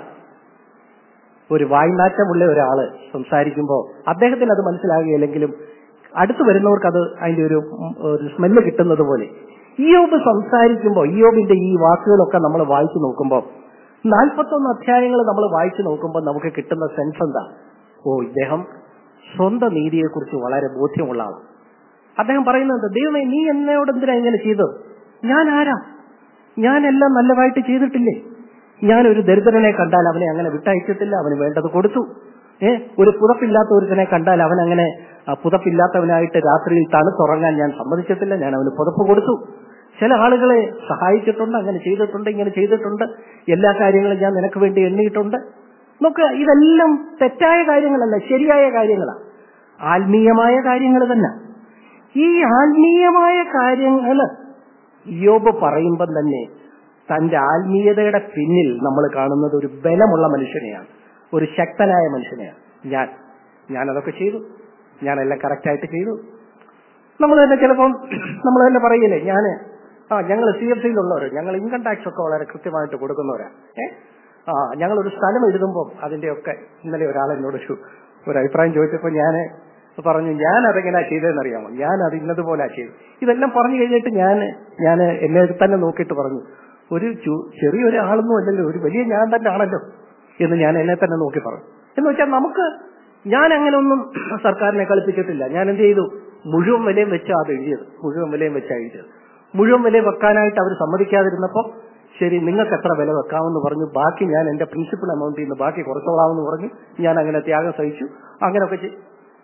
ഒരു വായ്നാറ്റമുള്ള ഒരാള് സംസാരിക്കുമ്പോൾ അദ്ദേഹത്തിന് അത് മനസ്സിലാകുകയില്ലെങ്കിലും അടുത്ത് വരുന്നവർക്ക് അത് അതിന്റെ ഒരു ഉം, ഒരു സ്മെല്ല് കിട്ടുന്നത് പോലെ ഇയോബ് സംസാരിക്കുമ്പോൾ ഇയോബിന്റെ ഈ വാക്കുകളൊക്കെ നമ്മൾ വായിച്ചു നോക്കുമ്പോൾ നാൽപ്പത്തൊന്ന് അധ്യായങ്ങൾ നമ്മൾ വായിച്ചു നോക്കുമ്പോൾ നമുക്ക് കിട്ടുന്ന സെൻസ് എന്താ ഓ ഇദ്ദേഹം സ്വന്തം നീതിയെക്കുറിച്ച് വളരെ ബോധ്യമുള്ള ആളാണ് അദ്ദേഹം പറയുന്നത് ദൈവമേ നീ എന്നോട് എന്തിനാ ഇങ്ങനെ ചെയ്തത് ഞാൻ ആരാ ഞാൻ എല്ലാം നല്ലതായിട്ട് ചെയ്തിട്ടില്ലേ ഞാൻ ഒരു ദരിദ്രനെ കണ്ടാൽ അവനെ അങ്ങനെ വിട്ടയച്ചിട്ടില്ല അവന് വേണ്ടത് കൊടുത്തു ഏ ഒരു പുതപ്പില്ലാത്ത ഒരുത്തനെ കണ്ടാൽ അവൻ അങ്ങനെ ആ, പുതപ്പില്ലാത്തവനായിട്ട് രാത്രിയിൽ തണുത്തുറങ്ങാൻ ഞാൻ സമ്മതിച്ചിട്ടില്ല ഞാൻ അവന് പുതപ്പ് കൊടുത്തു ചില ആളുകളെ സഹായിച്ചിട്ടുണ്ട് അങ്ങനെ ചെയ്തിട്ടുണ്ട് ഇങ്ങനെ ചെയ്തിട്ടുണ്ട് എല്ലാ കാര്യങ്ങളും ഞാൻ നിനക്ക് വേണ്ടി എണ്ണിയിട്ടുണ്ട് നോക്കുക ഇതെല്ലാം തെറ്റായ കാര്യങ്ങളല്ല ശരിയായ കാര്യങ്ങളാണ് ആത്മീയമായ കാര്യങ്ങൾ തന്നെ ഈ ആത്മീയമായ കാര്യങ്ങൾ യോബ് പറയുമ്പം തന്നെ തന്റെ ആത്മീയതയുടെ പിന്നിൽ നമ്മൾ കാണുന്നത് ഒരു ബലമുള്ള മനുഷ്യനെയാണ് ഒരു ശക്തനായ മനുഷ്യനെയാണ് ഞാൻ ഞാൻ അതൊക്കെ ചെയ്തു ഞാനെല്ലാം കറക്റ്റായിട്ട് ചെയ്തു നമ്മൾ തന്നെ ചിലപ്പം നമ്മൾ തന്നെ പറയില്ലേ ഞാന് ആ ഞങ്ങൾ സി എഫ് സിയിലുള്ളവർ ഞങ്ങൾ ഇൻകം ടാക്സ് ഒക്കെ വളരെ കൃത്യമായിട്ട് കൊടുക്കുന്നവരാ ഏ ആ ഞങ്ങൾ ഒരു സ്ഥലം എഴുതുമ്പോൾ അതിന്റെയൊക്കെ ഇന്നലെ ഒരാൾ എന്നോട് ഒരു ഒരു അഭിപ്രായം ചോദിച്ചപ്പോൾ ഞാൻ പറഞ്ഞു ഞാൻ അതെങ്ങനെയാ ചെയ്തതെന്ന് അറിയാമോ ഞാൻ അത് ഇന്നതുപോലെ ചെയ്തു ഇതെല്ലാം പറഞ്ഞു കഴിഞ്ഞിട്ട് ഞാൻ ഞാൻ എന്നെ തന്നെ നോക്കിയിട്ട് പറഞ്ഞു ഒരു ചു- ചെറിയൊരു ആളൊന്നും അല്ലല്ലോ ഒരു വലിയ ഞാൻ തന്നെ ആണല്ലോ എന്ന് ഞാൻ എന്നെ തന്നെ നോക്കി പറഞ്ഞു എന്ന് വെച്ചാൽ നമുക്ക് ഞാൻ അങ്ങനെ ഒന്നും സർക്കാരിനെ കളിപ്പിച്ചിട്ടില്ല ഞാൻ എന്ത് ചെയ്തു മുഴുവൻ വിലയും വെച്ചാ അത് എഴുതിയത് മുഴുവൻ വിലയും വെച്ചാ എഴുതിയത് മുഴുവൻ വില വെക്കാനായിട്ട് അവർ സമ്മതിക്കാതിരുന്നപ്പോ ശരി നിങ്ങൾക്ക് എത്ര വില വെക്കാമെന്ന് പറഞ്ഞു ബാക്കി ഞാൻ എന്റെ പ്രിൻസിപ്പൽ എമൗണ്ടിൽ നിന്ന് ബാക്കി കുറച്ചോളാമെന്ന് പറഞ്ഞു ഞാൻ അങ്ങനെ ത്യാഗം സഹിച്ചു അങ്ങനെയൊക്കെ ചെയ്തു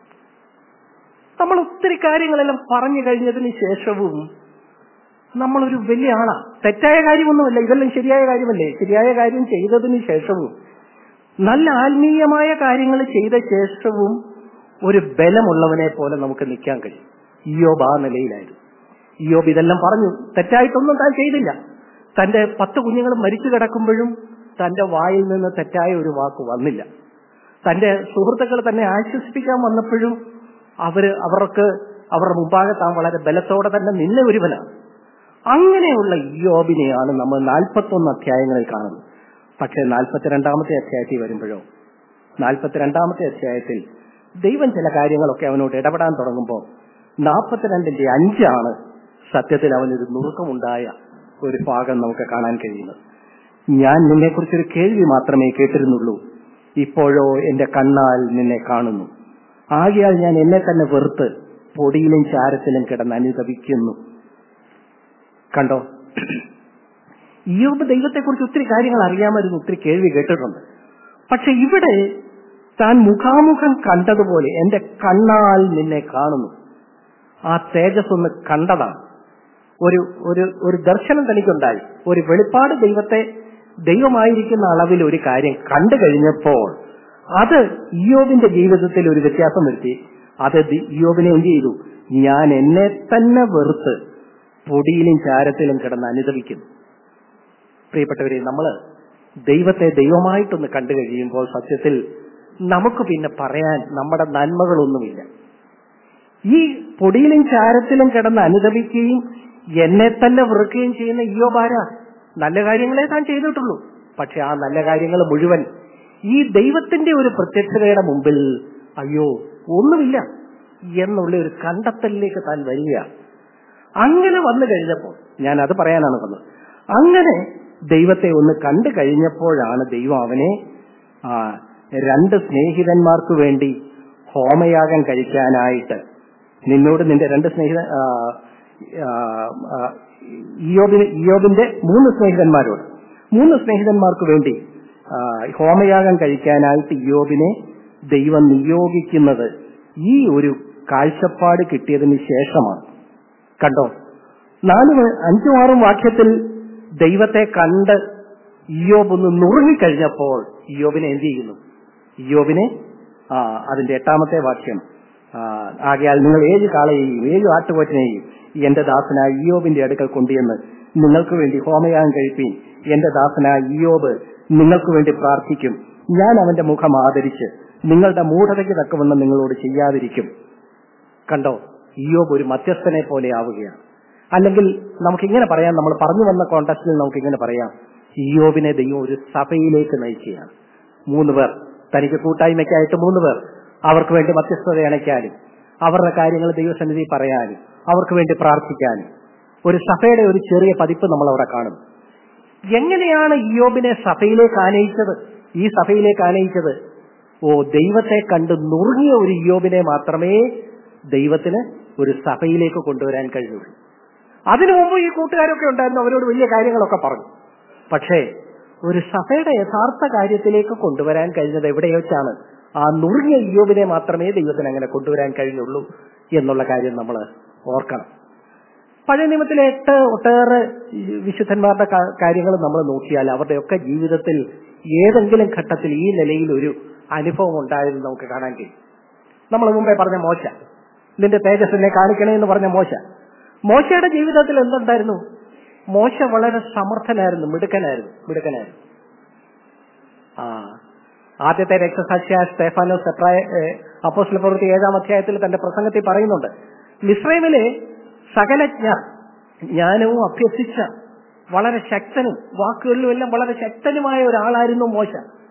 നമ്മൾ ഒത്തിരി കാര്യങ്ങളെല്ലാം പറഞ്ഞു കഴിഞ്ഞതിന് ശേഷവും നമ്മളൊരു വലിയ ആളാ തെറ്റായ കാര്യമൊന്നുമല്ല ഇതെല്ലാം ശരിയായ കാര്യമല്ലേ ശരിയായ കാര്യം ചെയ്തതിന് ശേഷവും നല്ല ആത്മീയമായ കാര്യങ്ങൾ ചെയ്ത ശേഷവും ഒരു ബലമുള്ളവനെ പോലെ നമുക്ക് നിൽക്കാൻ കഴിയും ഇയോബ് ആ നിലയിലായിരുന്നു ഇയോബ് ഇതെല്ലാം പറഞ്ഞു തെറ്റായിട്ടൊന്നും താൻ ചെയ്തില്ല തന്റെ പത്ത് കുഞ്ഞുങ്ങൾ മരിച്ചു കിടക്കുമ്പോഴും തന്റെ വായിൽ നിന്ന് തെറ്റായ ഒരു വാക്ക് വന്നില്ല തന്റെ സുഹൃത്തുക്കൾ തന്നെ ആശ്വസിപ്പിക്കാൻ വന്നപ്പോഴും അവര് അവർക്ക് അവരുടെ മുമ്പാകെ താൻ വളരെ ബലത്തോടെ തന്നെ നിന്ന ഒരുവനാണ് അങ്ങനെയുള്ള യോബിനെയാണ് നമ്മൾ നാൽപ്പത്തൊന്ന് അധ്യായങ്ങളിൽ കാണുന്നത് പക്ഷേ നാൽപ്പത്തിരണ്ടാമത്തെ അധ്യായത്തിൽ വരുമ്പോഴോ നാൽപ്പത്തിരണ്ടാമത്തെ അധ്യായത്തിൽ ദൈവം ചില കാര്യങ്ങളൊക്കെ അവനോട് ഇടപെടാൻ തുടങ്ങുമ്പോൾ നാൽപ്പത്തിരണ്ടിന്റെ അഞ്ചാണ് സത്യത്തിൽ അവനൊരു നുറുക്കമുണ്ടായ ഒരു ഭാഗം നമുക്ക് കാണാൻ കഴിയുന്നത് ഞാൻ നിന്നെക്കുറിച്ചൊരു കേൾവി മാത്രമേ കേട്ടിരുന്നുള്ളൂ ഇപ്പോഴോ എന്റെ കണ്ണാൽ നിന്നെ കാണുന്നു ആകയാൽ ഞാൻ എന്നെ തന്നെ വെറുത്ത് പൊടിയിലും ചാരത്തിലും കിടന്ന് അനുതപിക്കുന്നു കണ്ടോ ഈയോബ് ദൈവത്തെക്കുറിച്ച് ഒത്തിരി കാര്യങ്ങൾ അറിയാമായിരുന്നു ഒത്തിരി കേൾവി കേട്ടിട്ടുണ്ട് പക്ഷെ ഇവിടെ താൻ മുഖാമുഖം കണ്ടതുപോലെ എന്റെ കണ്ണാൽ നിന്നെ കാണുന്നു ആ തേജസ് ഒന്ന് കണ്ടതാണ് ഒരു ഒരു ഒരു ദർശനം തനിക്കുണ്ടായി ഒരു വെളിപ്പാട് ദൈവത്തെ ദൈവമായിരിക്കുന്ന അളവിൽ ഒരു കാര്യം കണ്ടു കഴിഞ്ഞപ്പോൾ അത് ഇയോബിന്റെ ജീവിതത്തിൽ ഒരു വ്യത്യാസം വരുത്തി അത് ദി- ഇയോബിനെ എന്ത് ചെയ്തു ഞാൻ എന്നെ തന്നെ വെറുത്ത് പൊടിയിലും ചാരത്തിലും കിടന്ന് അനുദവിക്കുന്നു പ്രിയപ്പെട്ടവരെ നമ്മൾ ദൈവത്തെ ദൈവമായിട്ടൊന്ന് കണ്ടു കഴിയുമ്പോൾ സത്യത്തിൽ നമുക്ക് പിന്നെ പറയാൻ നമ്മുടെ നന്മകളൊന്നുമില്ല ഈ പൊടിയിലും ചാരത്തിലും കിടന്ന് അനുദപിക്കുകയും എന്നെ തന്നെ വെറുക്കുകയും ചെയ്യുന്ന ഇയോബാര നല്ല കാര്യങ്ങളെ താൻ ചെയ്തിട്ടുള്ളൂ പക്ഷെ ആ നല്ല കാര്യങ്ങൾ മുഴുവൻ ഈ ദൈവത്തിന്റെ ഒരു പ്രത്യക്ഷതയുടെ മുമ്പിൽ അയ്യോ ഒന്നുമില്ല എന്നുള്ള ഒരു കണ്ടെത്തലിലേക്ക് താൻ വരിക അങ്ങനെ വന്നു കഴിഞ്ഞപ്പോൾ ഞാൻ അത് പറയാനാണ് വന്നത് അങ്ങനെ ദൈവത്തെ ഒന്ന് കണ്ടു കഴിഞ്ഞപ്പോഴാണ് ദൈവം അവനെ ആ, രണ്ട് സ്നേഹിതന്മാർക്ക് വേണ്ടി ഹോമയാഗം കഴിക്കാനായിട്ട് നിന്നോട് നിന്റെ രണ്ട് സ്നേഹിത ആ, ആ, ആ, ഇയ്യോബിന് ഇയ്യോബിന്റെ മൂന്ന് സ്നേഹിതന്മാരോട് മൂന്ന് സ്നേഹിതന്മാർക്ക് വേണ്ടി ആ, ഹോമയാഗം കഴിക്കാനായിട്ട് ഇയ്യോബിനെ ദൈവം നിയോഗിക്കുന്നത് ഈ ഒരു കാഴ്ചപ്പാട് കിട്ടിയതിന് ശേഷമാണ് കണ്ടോ നാലും അഞ്ചും ആറും വാക്യത്തിൽ ദൈവത്തെ കണ്ട് ഇയോബ് ഒന്ന് നുറുങ്ങിക്കഴിഞ്ഞപ്പോൾ ഇയോബിനെ എന്ത് ചെയ്യുന്നു ഇയോബിനെ ആ അതിന്റെ എട്ടാമത്തെ വാക്യം ആ, ആകയാൽ നിങ്ങൾ ഏഴ് കാളയെയും ഏഴ് ആട്ടുകൊറ്റനെയും എന്റെ ദാസനായ ഇയോബിന്റെ അടുക്കൽ കൊണ്ടുവന്ന് നിങ്ങൾക്ക് വേണ്ടി ഹോമയാഗം കഴിപ്പീൻ എന്റെ ദാസനായ ഇയോബ് നിങ്ങൾക്ക് വേണ്ടി പ്രാർത്ഥിക്കും ഞാൻ അവന്റെ മുഖം ആദരിച്ച് നിങ്ങളുടെ മൂഢതയ്ക്ക് തക്കവണ്ണം നിങ്ങളോട് ചെയ്യാതിരിക്കും കണ്ടോ ഇയോബ് ഒരു മധ്യസ്ഥനെ പോലെ ആവുകയാണ് അല്ലെങ്കിൽ നമുക്കിങ്ങനെ പറയാം നമ്മൾ പറഞ്ഞു വന്ന കോണ്ടസ്റ്റിൽ നമുക്കിങ്ങനെ പറയാം ഇയോബിനെ ദൈവം ഒരു സഭയിലേക്ക് നയിക്കുകയാണ് മൂന്ന് പേർ തനിക്ക് കൂട്ടായ്മയ്ക്കായിട്ട് മൂന്ന് പേർ അവർക്ക് വേണ്ടി മധ്യസ്ഥത അണയ്ക്കാനും അവരുടെ കാര്യങ്ങൾ ദൈവസന്നിധി പറയാനും അവർക്ക് വേണ്ടി പ്രാർത്ഥിക്കാനും ഒരു സഭയുടെ ഒരു ചെറിയ പതിപ്പ് നമ്മൾ അവിടെ കാണും എങ്ങനെയാണ് ഇയോബിനെ സഭയിലേക്ക് ആനയിച്ചത് ഈ സഭയിലേക്ക് ആനയിച്ചത് ഓ ദൈവത്തെ കണ്ട് നുറുങ്ങിയ ഒരു ഇയോബിനെ മാത്രമേ ദൈവത്തിന് ഒരു സഭയിലേക്ക് കൊണ്ടുവരാൻ കഴിയുള്ളൂ അതിനു മുമ്പ് ഈ കൂട്ടുകാരൊക്കെ ഉണ്ടായിരുന്നു അവരോട് വലിയ കാര്യങ്ങളൊക്കെ പറഞ്ഞു പക്ഷേ ഒരു സഭയുടെ യഥാർത്ഥ കാര്യത്തിലേക്ക് കൊണ്ടുവരാൻ കഴിഞ്ഞത് എവിടെ വെച്ചാണ് ആ നുറുങ്ങിയ ഇയോബിനെ മാത്രമേ ദൈവത്തിന് അങ്ങനെ കൊണ്ടുവരാൻ കഴിഞ്ഞുള്ളൂ എന്നുള്ള കാര്യം നമ്മൾ ഓർക്കണം പഴയ നിയമത്തിലെ എട്ട് ഒട്ടേറെ വിശുദ്ധന്മാരുടെ കാര്യങ്ങൾ നമ്മൾ നോക്കിയാൽ അവരുടെയൊക്കെ ജീവിതത്തിൽ ഏതെങ്കിലും ഘട്ടത്തിൽ ഈ നിലയിൽ ഒരു അനുഭവം ഉണ്ടായത് നമുക്ക് കാണാൻ കഴിയും നമ്മൾ മുമ്പേ പറഞ്ഞ മോശ നിന്റെ തേജസ്സിനെ കാണിക്കണേ എന്ന് പറഞ്ഞ മോശ മോശയുടെ ജീവിതത്തിൽ എന്തുണ്ടായിരുന്നു മോശ വളരെ സമർത്ഥനായിരുന്നു മിടുക്കനായിരുന്നു മിടുക്കനായിരുന്നു ആ ആദ്യത്തെ രക്തസാക്ഷിയായ സ്റ്റെഫാനോസ് അപ്പോസ്ല പ്രവൃത്തി ഏഴാം അധ്യായത്തിൽ തന്റെ പ്രസംഗത്തിൽ പറയുന്നുണ്ട് മിശ്രൈമിലെ സകലജ്ഞർ ജ്ഞാനവും അഭ്യസിച്ച വളരെ ശക്തനും വാക്കുകളിലും എല്ലാം വളരെ ശക്തനുമായ ഒരാളായിരുന്നു മോശ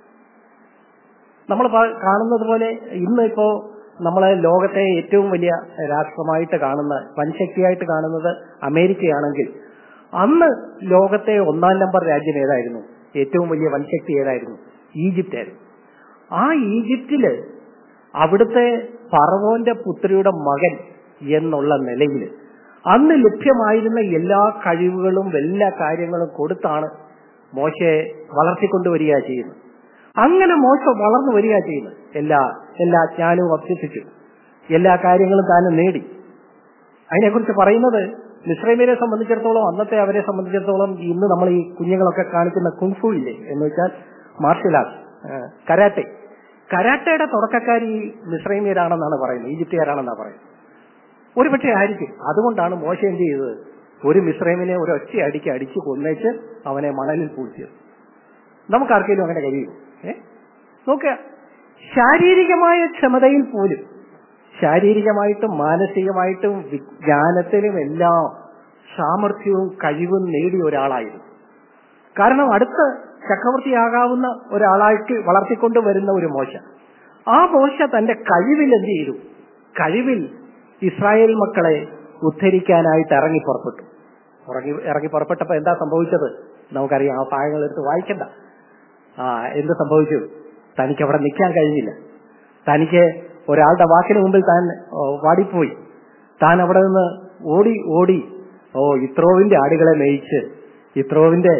നമ്മൾ കാണുന്നത് പോലെ ഇന്ന് ഇപ്പോ നമ്മളെ ലോകത്തെ ഏറ്റവും വലിയ രാഷ്ട്രമായിട്ട് കാണുന്ന വൻശക്തിയായിട്ട് കാണുന്നത് അമേരിക്കയാണെങ്കിൽ അന്ന് ലോകത്തെ ഒന്നാം നമ്പർ രാജ്യം ഏതായിരുന്നു ഏറ്റവും വലിയ വൻശക്തി ഏതായിരുന്നു ഈജിപ്റ്റ് ആയിരുന്നു ആ ഈജിപ്തില് അവിടുത്തെ പറവോന്റെ പുത്രിയുടെ മകൻ എന്നുള്ള നിലയിൽ അന്ന് ലഭ്യമായിരുന്ന എല്ലാ കഴിവുകളും എല്ലാ കാര്യങ്ങളും കൊടുത്താണ് മോശയെ വളർത്തിക്കൊണ്ടുവരിക ചെയ്യുന്നത് അങ്ങനെ മോശ വളർന്നു വരിക ചെയ്യുന്നത് എല്ലാ എല്ലാ ജ്ഞാനവും അഭ്യസിച്ചു എല്ലാ കാര്യങ്ങളും താൻ നേടി അതിനെക്കുറിച്ച് പറയുന്നത് മിശ്രൈമിനെ സംബന്ധിച്ചിടത്തോളം അന്നത്തെ അവരെ സംബന്ധിച്ചിടത്തോളം ഇന്ന് നമ്മൾ ഈ കുഞ്ഞുങ്ങളൊക്കെ കാണിക്കുന്ന കുങ്ഫു ഇല്ലേ എന്ന് വെച്ചാൽ മാർഷൽ ആർട്സ് കരാട്ടെ കരാട്ടയുടെ തുടക്കക്കാരി മിശ്രൈമിയരാണെന്നാണ് പറയുന്നത് ഈജിപ്തുകാരാണെന്നാണ് പറയുന്നത് ഒരുപക്ഷെ ആയിരിക്കും അതുകൊണ്ടാണ് മോശ എന്ത് ചെയ്തത് ഒരു മിശ്രൈമിനെ ഒരു ഒറ്റ അടിക്ക് അടിച്ച് കൊന്നേച്ച് അവനെ മണലിൽ പൂഴ്ത്തിയത് നമുക്കാർക്കെങ്കിലും അങ്ങനെ കഴിയും ഏ നോക്കുക ശാരീരികമായ ക്ഷമതയിൽ പോലും ശാരീരികമായിട്ടും മാനസികമായിട്ടും വിജ്ഞാനത്തിലും എല്ലാം സാമർഥ്യവും കഴിവും നേടിയ ഒരാളായിരുന്നു കാരണം അടുത്ത ചക്രവർത്തിയാകാവുന്ന ഒരാളായിട്ട് വളർത്തിക്കൊണ്ട് വരുന്ന ഒരു മോശ ആ മോശ തന്റെ കഴിവിൽ എന്ത് ചെയ്തു കഴിവിൽ ഇസ്രായേൽ മക്കളെ ഉദ്ധരിക്കാനായിട്ട് ഇറങ്ങി പുറപ്പെട്ടു ഇറങ്ങി ഇറങ്ങി പുറപ്പെട്ടപ്പോ എന്താ സംഭവിച്ചത് നമുക്കറിയാം ആ ഭാഗങ്ങൾ എടുത്ത് വായിക്കണ്ട ആ എന്ത് സംഭവിച്ചു തനിക്ക് അവിടെ നിൽക്കാൻ കഴിഞ്ഞില്ല തനിക്ക് ഒരാളുടെ വാക്കിന് മുമ്പിൽ താൻ വാടിപ്പോയി താൻ അവിടെ നിന്ന് ഓടി ഓടി ഓ ഇത്രോവിന്റെ ആടുകളെ മേയിച്ച് ഇത്രോവിന്റെ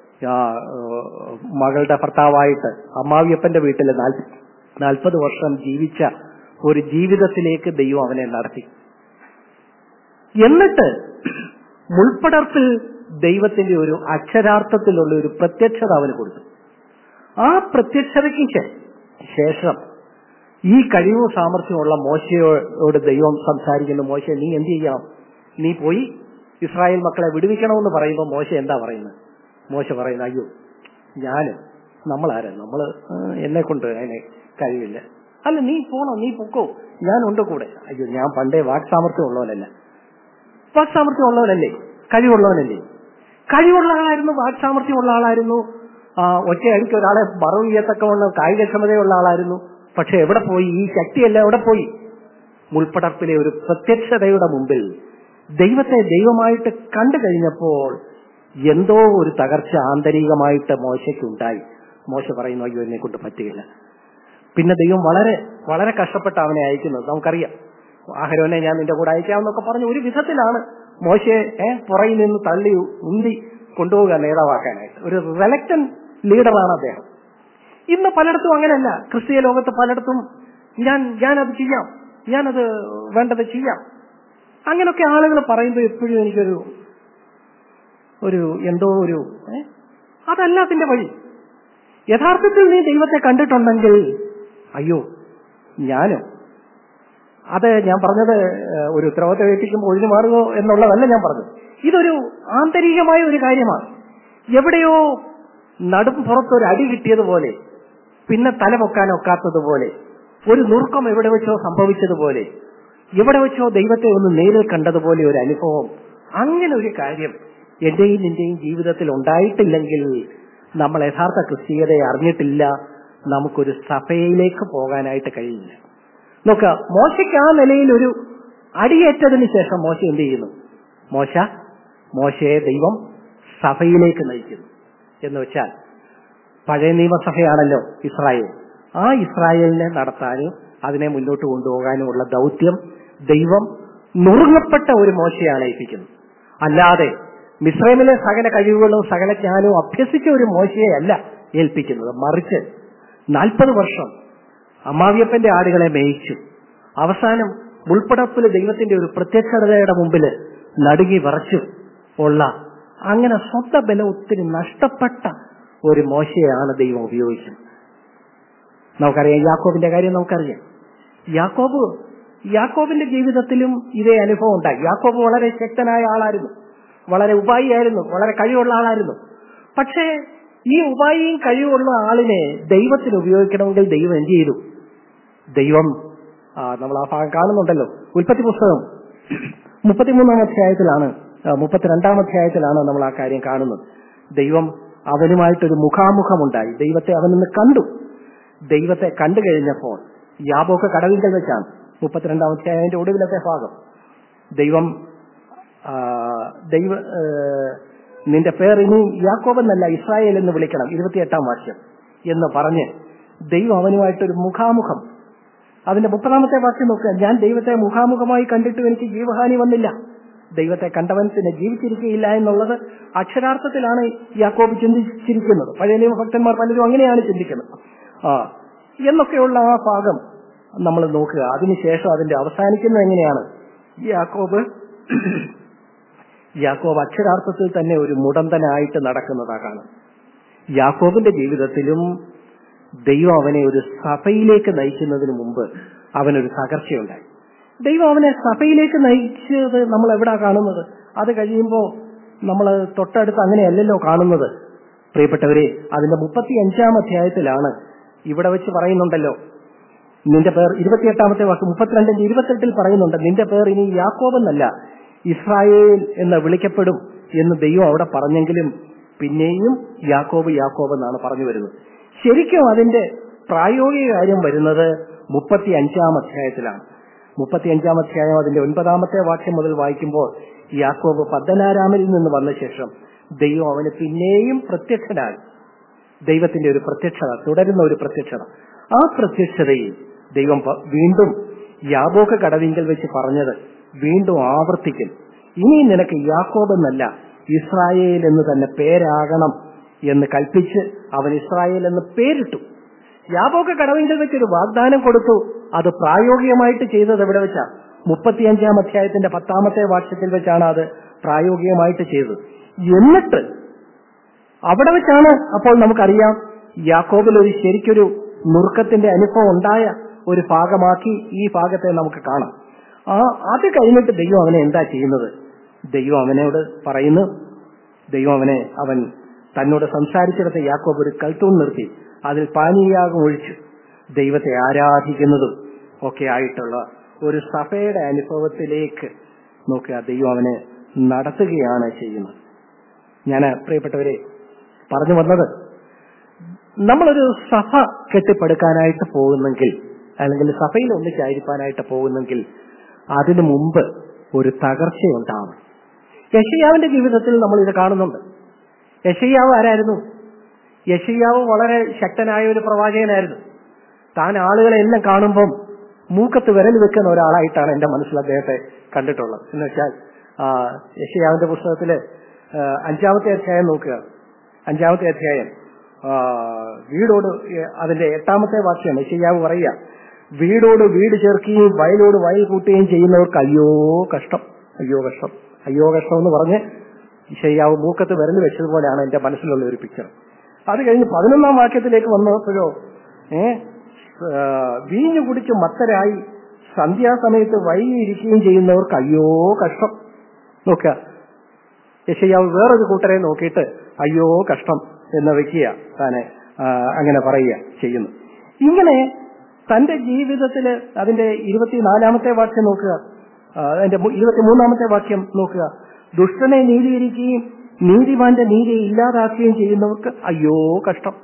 മകളുടെ ഭർത്താവായിട്ട് അമ്മാവിയപ്പന്റെ വീട്ടിൽ നാൽപ്പത് വർഷം ജീവിച്ച ഒരു ജീവിതത്തിലേക്ക് ദൈവം അവനെ നടത്തി എന്നിട്ട് മുൾപ്പടർപ്പിൽ ദൈവത്തിന്റെ ഒരു അക്ഷരാർത്ഥത്തിലുള്ള ഒരു പ്രത്യക്ഷത അവന് കൊടുത്തു ആ പ്രത്യക്ഷതയ്ക്ക് ശേഷം ഈ കഴിവും സാമർഥ്യമുള്ള മോശയോട് ദൈവം സംസാരിക്കുന്നു മോശ നീ എന്ത് ചെയ്യാം നീ പോയി ഇസ്രായേൽ മക്കളെ വിടുവിക്കണമെന്ന് പറയുമ്പോൾ മോശ എന്താ പറയുന്നത് മോശ പറയുന്നത് അയ്യോ ഞാന് നമ്മളാരാ നമ്മള് എന്നെ കൊണ്ട് അതിനെ കഴിവില്ല അല്ല നീ പോണോ നീ പൊക്കോ ഞാനുണ്ട് കൂടെ അയ്യോ ഞാൻ പണ്ടേ വാക്സാമർത്ഥ്യം ഉള്ളവനല്ല വാക്സാമർത്ഥ്യം ഉള്ളവനല്ലേ കഴിവുള്ളവനല്ലേ കഴിവുള്ള ആളായിരുന്നു വാക്സാമർത്ഥ്യമുള്ള ആളായിരുന്നു ഒറ്റയടിക്ക് ഒരാളെ മറവ് ചെയ്യത്തക്കവണ്ണം കായികക്ഷമതയുള്ള ആളായിരുന്നു പക്ഷെ എവിടെ പോയി ഈ ശക്തിയല്ല എവിടെ പോയി മുൾപ്പടർപ്പിലെ ഒരു പ്രത്യക്ഷതയുടെ മുമ്പിൽ ദൈവത്തെ ദൈവമായിട്ട് കണ്ടു കഴിഞ്ഞപ്പോൾ എന്തോ ഒരു തകർച്ച ആന്തരികമായിട്ട് മോശയ്ക്കുണ്ടായി മോശ പറയുന്നു അയ്യോ എന്നെ കൊണ്ട് പറ്റുകയില്ല പിന്നെ ദൈവം വളരെ വളരെ കഷ്ടപ്പെട്ട് അവനെ അയക്കുന്നത് നമുക്കറിയാം ആഹരോനെ ഞാൻ നിന്റെ കൂടെ അയക്കാമെന്നൊക്കെ പറഞ്ഞ് ഒരു വിധത്തിലാണ് മോശയെ ഏഹ് പുറയിൽ നിന്ന് തള്ളി ഉന്തി കൊണ്ടുപോവുക നേതാവാക്കാനായിട്ട് ഒരു റെലക്ടൻ ലീഡറാണ് അദ്ദേഹം ഇന്ന് പലയിടത്തും അങ്ങനെയല്ല ക്രിസ്തീയ ലോകത്ത് പലയിടത്തും ഞാൻ ഞാനത് ചെയ്യാം ഞാനത് വേണ്ടത് ചെയ്യാം അങ്ങനൊക്കെ ആളുകൾ പറയുമ്പോൾ എപ്പോഴും എനിക്കൊരു ഒരു എന്തോ ഒരു അതല്ല അതിന്റെ വഴി യഥാർത്ഥത്തിൽ നീ ദൈവത്തെ കണ്ടിട്ടുണ്ടെങ്കിൽ അയ്യോ ഞാനോ അത് ഞാൻ പറഞ്ഞത് ഏഹ്, ഒരു ഉത്തരവാദിത്തം ഏൽപ്പിക്കുമ്പോൾ ഒഴിഞ്ഞു മാറുകയോ എന്നുള്ളതല്ല ഞാൻ പറഞ്ഞത് ഇതൊരു ആന്തരികമായ ഒരു കാര്യമാണ് എവിടെയോ നടും പുറത്തൊരു അടി കിട്ടിയതുപോലെ പിന്നെ തല പൊക്കാൻ ഒക്കാത്തതുപോലെ ഒരു നുറുക്കം എവിടെ വെച്ചോ സംഭവിച്ചതുപോലെ എവിടെ വെച്ചോ ദൈവത്തെ ഒന്ന് നേരിൽ കണ്ടതുപോലെ ഒരു അനുഭവം അങ്ങനെ ഒരു കാര്യം എന്റെയും നിന്റെയും ജീവിതത്തിൽ ഉണ്ടായിട്ടില്ലെങ്കിൽ നമ്മൾ യഥാർത്ഥ ക്രിസ്തീയതയെ അറിഞ്ഞിട്ടില്ല നമുക്കൊരു സഭയിലേക്ക് പോകാനായിട്ട് കഴിയില്ല നോക്ക മോശയ്ക്ക് ആ നിലയിൽ ഒരു അടിയേറ്റതിന് ശേഷം മോശ എന്ത് ചെയ്യുന്നു മോശ മോശയെ ദൈവം സഭയിലേക്ക് നയിക്കുന്നു എന്ന് വെച്ചാൽ പഴയ നിയമസഭയാണല്ലോ ഇസ്രായേൽ ആ ഇസ്രായേലിനെ നടത്താനും അതിനെ മുന്നോട്ട് കൊണ്ടുപോകാനുമുള്ള ദൗത്യം ദൈവം നുറുങ്ങപ്പെട്ട ഒരു മോശയാണ് ഏൽപ്പിക്കുന്നത് അല്ലാതെ മിശ്രമിലെ സകല കഴിവുകളും സകല ജ്ഞാനവും അഭ്യസിച്ച ഒരു മോശയെ അല്ല ഏൽപ്പിക്കുന്നത് മറിച്ച് നാൽപ്പത് വർഷം അമ്മാവിയപ്പന്റെ ആടുകളെ മേയിച്ചു അവസാനം മുൾപ്പടപ്പിൽ ദൈവത്തിന്റെ ഒരു പ്രത്യക്ഷതയുടെ മുമ്പിൽ നടുങ്ങി വിറച്ചു ഉള്ള അങ്ങനെ സ്വന്തം ബലം ഒത്തിരി നഷ്ടപ്പെട്ട ഒരു മോശയാണ് ദൈവം ഉപയോഗിക്കുന്നത് നമുക്കറിയാം യാക്കോബിന്റെ കാര്യം നമുക്കറിയാം യാക്കോബ് യാക്കോബിന്റെ ജീവിതത്തിലും ഇതേ അനുഭവം ഉണ്ടായി യാക്കോബ് വളരെ ശക്തനായ ആളായിരുന്നു വളരെ ഉപായിയായിരുന്നു വളരെ കഴിവുള്ള ആളായിരുന്നു പക്ഷേ ഈ ഉപായിയും കഴിവുള്ള ആളിനെ ദൈവത്തിന് ഉപയോഗിക്കണമെങ്കിൽ ദൈവം എന്ത് ചെയ്തു ദൈവം ആ, നമ്മൾ ആ ഭാഗം കാണുന്നുണ്ടല്ലോ ഉൽപ്പത്തി പുസ്തകം മുപ്പത്തിമൂന്നാം അധ്യായത്തിലാണ് ആ, മുപ്പത്തിരണ്ടാം അധ്യായത്തിലാണ് നമ്മൾ ആ കാര്യം കാണുന്നത് ദൈവം അവനുമായിട്ടൊരു മുഖാമുഖമുണ്ടായി ദൈവത്തെ അവനൊന്ന് കണ്ടു ദൈവത്തെ കണ്ടു കഴിഞ്ഞപ്പോൾ യാബോക്ക് കടവിങ്കൽ വെച്ചാണ് മുപ്പത്തിരണ്ടാം അധ്യായത്തിന്റെ ഒടുവിലത്തെ ഭാഗം ദൈവം ആ, ദൈവ ഏ, നിന്റെ പേർ ഇനി യാക്കോബ് എന്നല്ല ഇസ്രായേൽ എന്ന് വിളിക്കണം ഇരുപത്തിയെട്ടാം വാക്യം എന്ന് പറഞ്ഞ് ദൈവം അവനുമായിട്ടൊരു മുഖാമുഖം അതിന്റെ മുപ്പതാമത്തെ വാക്യം നോക്കുക ഞാൻ ദൈവത്തെ മുഖാമുഖമായി കണ്ടിട്ടും എനിക്ക് ജീവഹാനി വന്നില്ല ദൈവത്തെ കണ്ടവൻ പിന്നെ ജീവിച്ചിരിക്കുകയില്ല എന്നുള്ളത് അക്ഷരാർത്ഥത്തിലാണ് യാക്കോബ് ചിന്തിച്ചിരിക്കുന്നത് പഴയ നിയമഭക്തന്മാർ പലരും അങ്ങനെയാണ് ചിന്തിക്കുന്നത് ആ എന്നൊക്കെയുള്ള ആ ഭാഗം നമ്മൾ നോക്കുക അതിനുശേഷം അതിന്റെ അവസാനിക്കുന്നത് എങ്ങനെയാണ് യാക്കോബ് യാക്കോബ് അക്ഷരാർത്ഥത്തിൽ തന്നെ ഒരു മുടന്തനായിട്ട് നടക്കുന്നതാ കാണും യാക്കോബിന്റെ ജീവിതത്തിലും ദൈവം അവനെ ഒരു സഭയിലേക്ക് നയിക്കുന്നതിന് മുമ്പ് അവനൊരു തകർച്ചയുണ്ടായി ദൈവം അവനെ സഭയിലേക്ക് നയിച്ചത് നമ്മൾ എവിടാ കാണുന്നത് അത് കഴിയുമ്പോൾ നമ്മൾ തൊട്ടടുത്ത് അങ്ങനെയല്ലല്ലോ കാണുന്നത് പ്രിയപ്പെട്ടവരെ അതിന്റെ മുപ്പത്തി അഞ്ചാം അധ്യായത്തിലാണ് ഇവിടെ വെച്ച് പറയുന്നുണ്ടല്ലോ നിന്റെ പേർ ഇരുപത്തിയെട്ടാമത്തെ വാക്ക് മുപ്പത്തിരണ്ടിന്റെ ഇരുപത്തെട്ടിൽ പറയുന്നുണ്ട് നിന്റെ പേർ ഇനി യാക്കോബ് എന്നല്ല ഇസ്രായേൽ എന്ന് വിളിക്കപ്പെടും എന്ന് ദൈവം അവിടെ പറഞ്ഞെങ്കിലും പിന്നെയും യാക്കോബ് യാക്കോബ് എന്നാണ് പറഞ്ഞു വരുന്നത് ശരിക്കും അതിന്റെ പ്രായോഗിക കാര്യം വരുന്നത് മുപ്പത്തി അഞ്ചാം അധ്യായത്തിലാണ് മുപ്പത്തി അഞ്ചാം അധ്യായം അതിന്റെ ഒൻപതാമത്തെ വാക്യം മുതൽ വായിക്കുമ്പോൾ യാക്കോബ് പദ്മനാരാമിൽ നിന്ന് വന്ന ശേഷം ദൈവം അവന് പിന്നെയും പ്രത്യക്ഷനായി ദൈവത്തിന്റെ ഒരു പ്രത്യക്ഷത തുടരുന്ന ഒരു പ്രത്യക്ഷത ആ പ്രത്യക്ഷതയിൽ ദൈവം പ- വീണ്ടും യാബോക്ക് കടവിങ്കൽ വെച്ച് പറഞ്ഞത് വീണ്ടും ആവർത്തിക്കും ഇനി നിനക്ക് യാക്കോബ് എന്നല്ല ഇസ്രായേൽ എന്ന് തന്നെ പേരാകണം എന്ന് കൽപ്പിച്ച് അവൻ ഇസ്രായേൽ എന്ന് പേരിട്ടു യാബോക്ക് കടവിങ്കൽ വെച്ച് ഒരു വാഗ്ദാനം കൊടുത്തു അത് പ്രായോഗികമായിട്ട് ചെയ്തത് എവിടെ വെച്ചാ മുപ്പത്തിയഞ്ചാം അധ്യായത്തിന്റെ പത്താമത്തെ വാക്യത്തിൽ വെച്ചാണ് അത് പ്രായോഗികമായിട്ട് ചെയ്തത് എന്നിട്ട് അവിടെ വെച്ചാണ് അപ്പോൾ നമുക്കറിയാം യാക്കോബിൽ ഒരു ശരിക്കൊരു നുറുക്കത്തിന്റെ അനുഭവം ഉണ്ടായ ഒരു ഭാഗമാക്കി ഈ ഭാഗത്തെ നമുക്ക് കാണാം ആ അത് കഴിഞ്ഞിട്ട് ദൈവം അവനെ എന്താ ചെയ്യുന്നത് ദൈവം അവനോട് പറയുന്നു ദൈവം അവനെ അവൻ തന്നോട് സംസാരിച്ചിടത്ത് യാക്കോബ് ഒരു കൽത്തൂൺ നിർത്തി അതിൽ പാനീയാകം ഒഴിച്ചു ദൈവത്തെ ആരാധിക്കുന്നതും ഒക്കെ ആയിട്ടുള്ള ഒരു സഭയുടെ അനുഭവത്തിലേക്ക് നോക്കുക ദൈവം അവനെ നടത്തുകയാണ് ചെയ്യുന്നത് ഞാൻ പ്രിയപ്പെട്ടവരെ പറഞ്ഞു വന്നത് നമ്മളൊരു സഭ കെട്ടിപ്പടുക്കാനായിട്ട് പോകുന്നെങ്കിൽ അല്ലെങ്കിൽ സഭയിൽ ഒന്നിച്ചായിരിക്കാനായിട്ട് പോകുന്നെങ്കിൽ അതിനു മുമ്പ് ഒരു തകർച്ചയുണ്ടാവണം യഷയാവിന്റെ ജീവിതത്തിൽ നമ്മൾ ഇത് കാണുന്നുണ്ട് യഷയാവ് ആരായിരുന്നു യഷയാവ് വളരെ ശക്തനായ ഒരു പ്രവാചകനായിരുന്നു താൻ ആളുകളെ എല്ലാം കാണുമ്പം മൂക്കത്ത് വിരൽ വെക്കുന്ന ഒരാളായിട്ടാണ് എന്റെ മനസ്സിൽ അദ്ദേഹത്തെ കണ്ടിട്ടുള്ളത് എന്ന് വെച്ചാൽ ആ, യശയാവിന്റെ പുസ്തകത്തില് ആ, അഞ്ചാമത്തെ അധ്യായം നോക്കുക അഞ്ചാമത്തെ അധ്യായം ആ, വീടോട് ഏ, അതിന്റെ എട്ടാമത്തെ വാക്യം യശയാവ് പറയുക വീടോട് വീട് ചേർക്കുകയും വയലോട് വയൽ കൂട്ടുകയും ചെയ്യുന്നവർക്ക് അയ്യോ കഷ്ടം അയ്യോ കഷ്ടം അയ്യോ കഷ്ടം എന്ന് പറഞ്ഞ് യശയാവ് മൂക്കത്ത് വിരൽ വെച്ചതുപോലെയാണ് എന്റെ മനസ്സിലുള്ള ഒരു പിക്ചർ അത് കഴിഞ്ഞ് പതിനൊന്നാം വാക്യത്തിലേക്ക് വന്നപ്പോഴോ ഏ ആ, വീഞ്ഞു കുടിച്ച് മത്തരായി സന്ധ്യാസമയത്ത് വൈകിയിരിക്കുകയും ചെയ്യുന്നവർക്ക് അയ്യോ കഷ്ടം നോക്കുക യശയ്യാവ് വേറൊരു കൂട്ടരെ നോക്കിയിട്ട് അയ്യോ കഷ്ടം എന്ന് വെക്കുക താനെ ആ, അങ്ങനെ പറയുക ചെയ്യുന്നു ഇങ്ങനെ തന്റെ ജീവിതത്തിൽ അതിന്റെ ഇരുപത്തിനാലാമത്തെ വാക്യം നോക്കുക ആ, അതിന്റെ മു- ഇരുപത്തിമൂന്നാമത്തെ വാക്യം നോക്കുക ദുഷ്ടനെ നീതീകരിക്കുകയും നീതിമാന്റെ നീതിയെ ഇല്ലാതാക്കുകയും ചെയ്യുന്നവർക്ക് അയ്യോ കഷ്ടം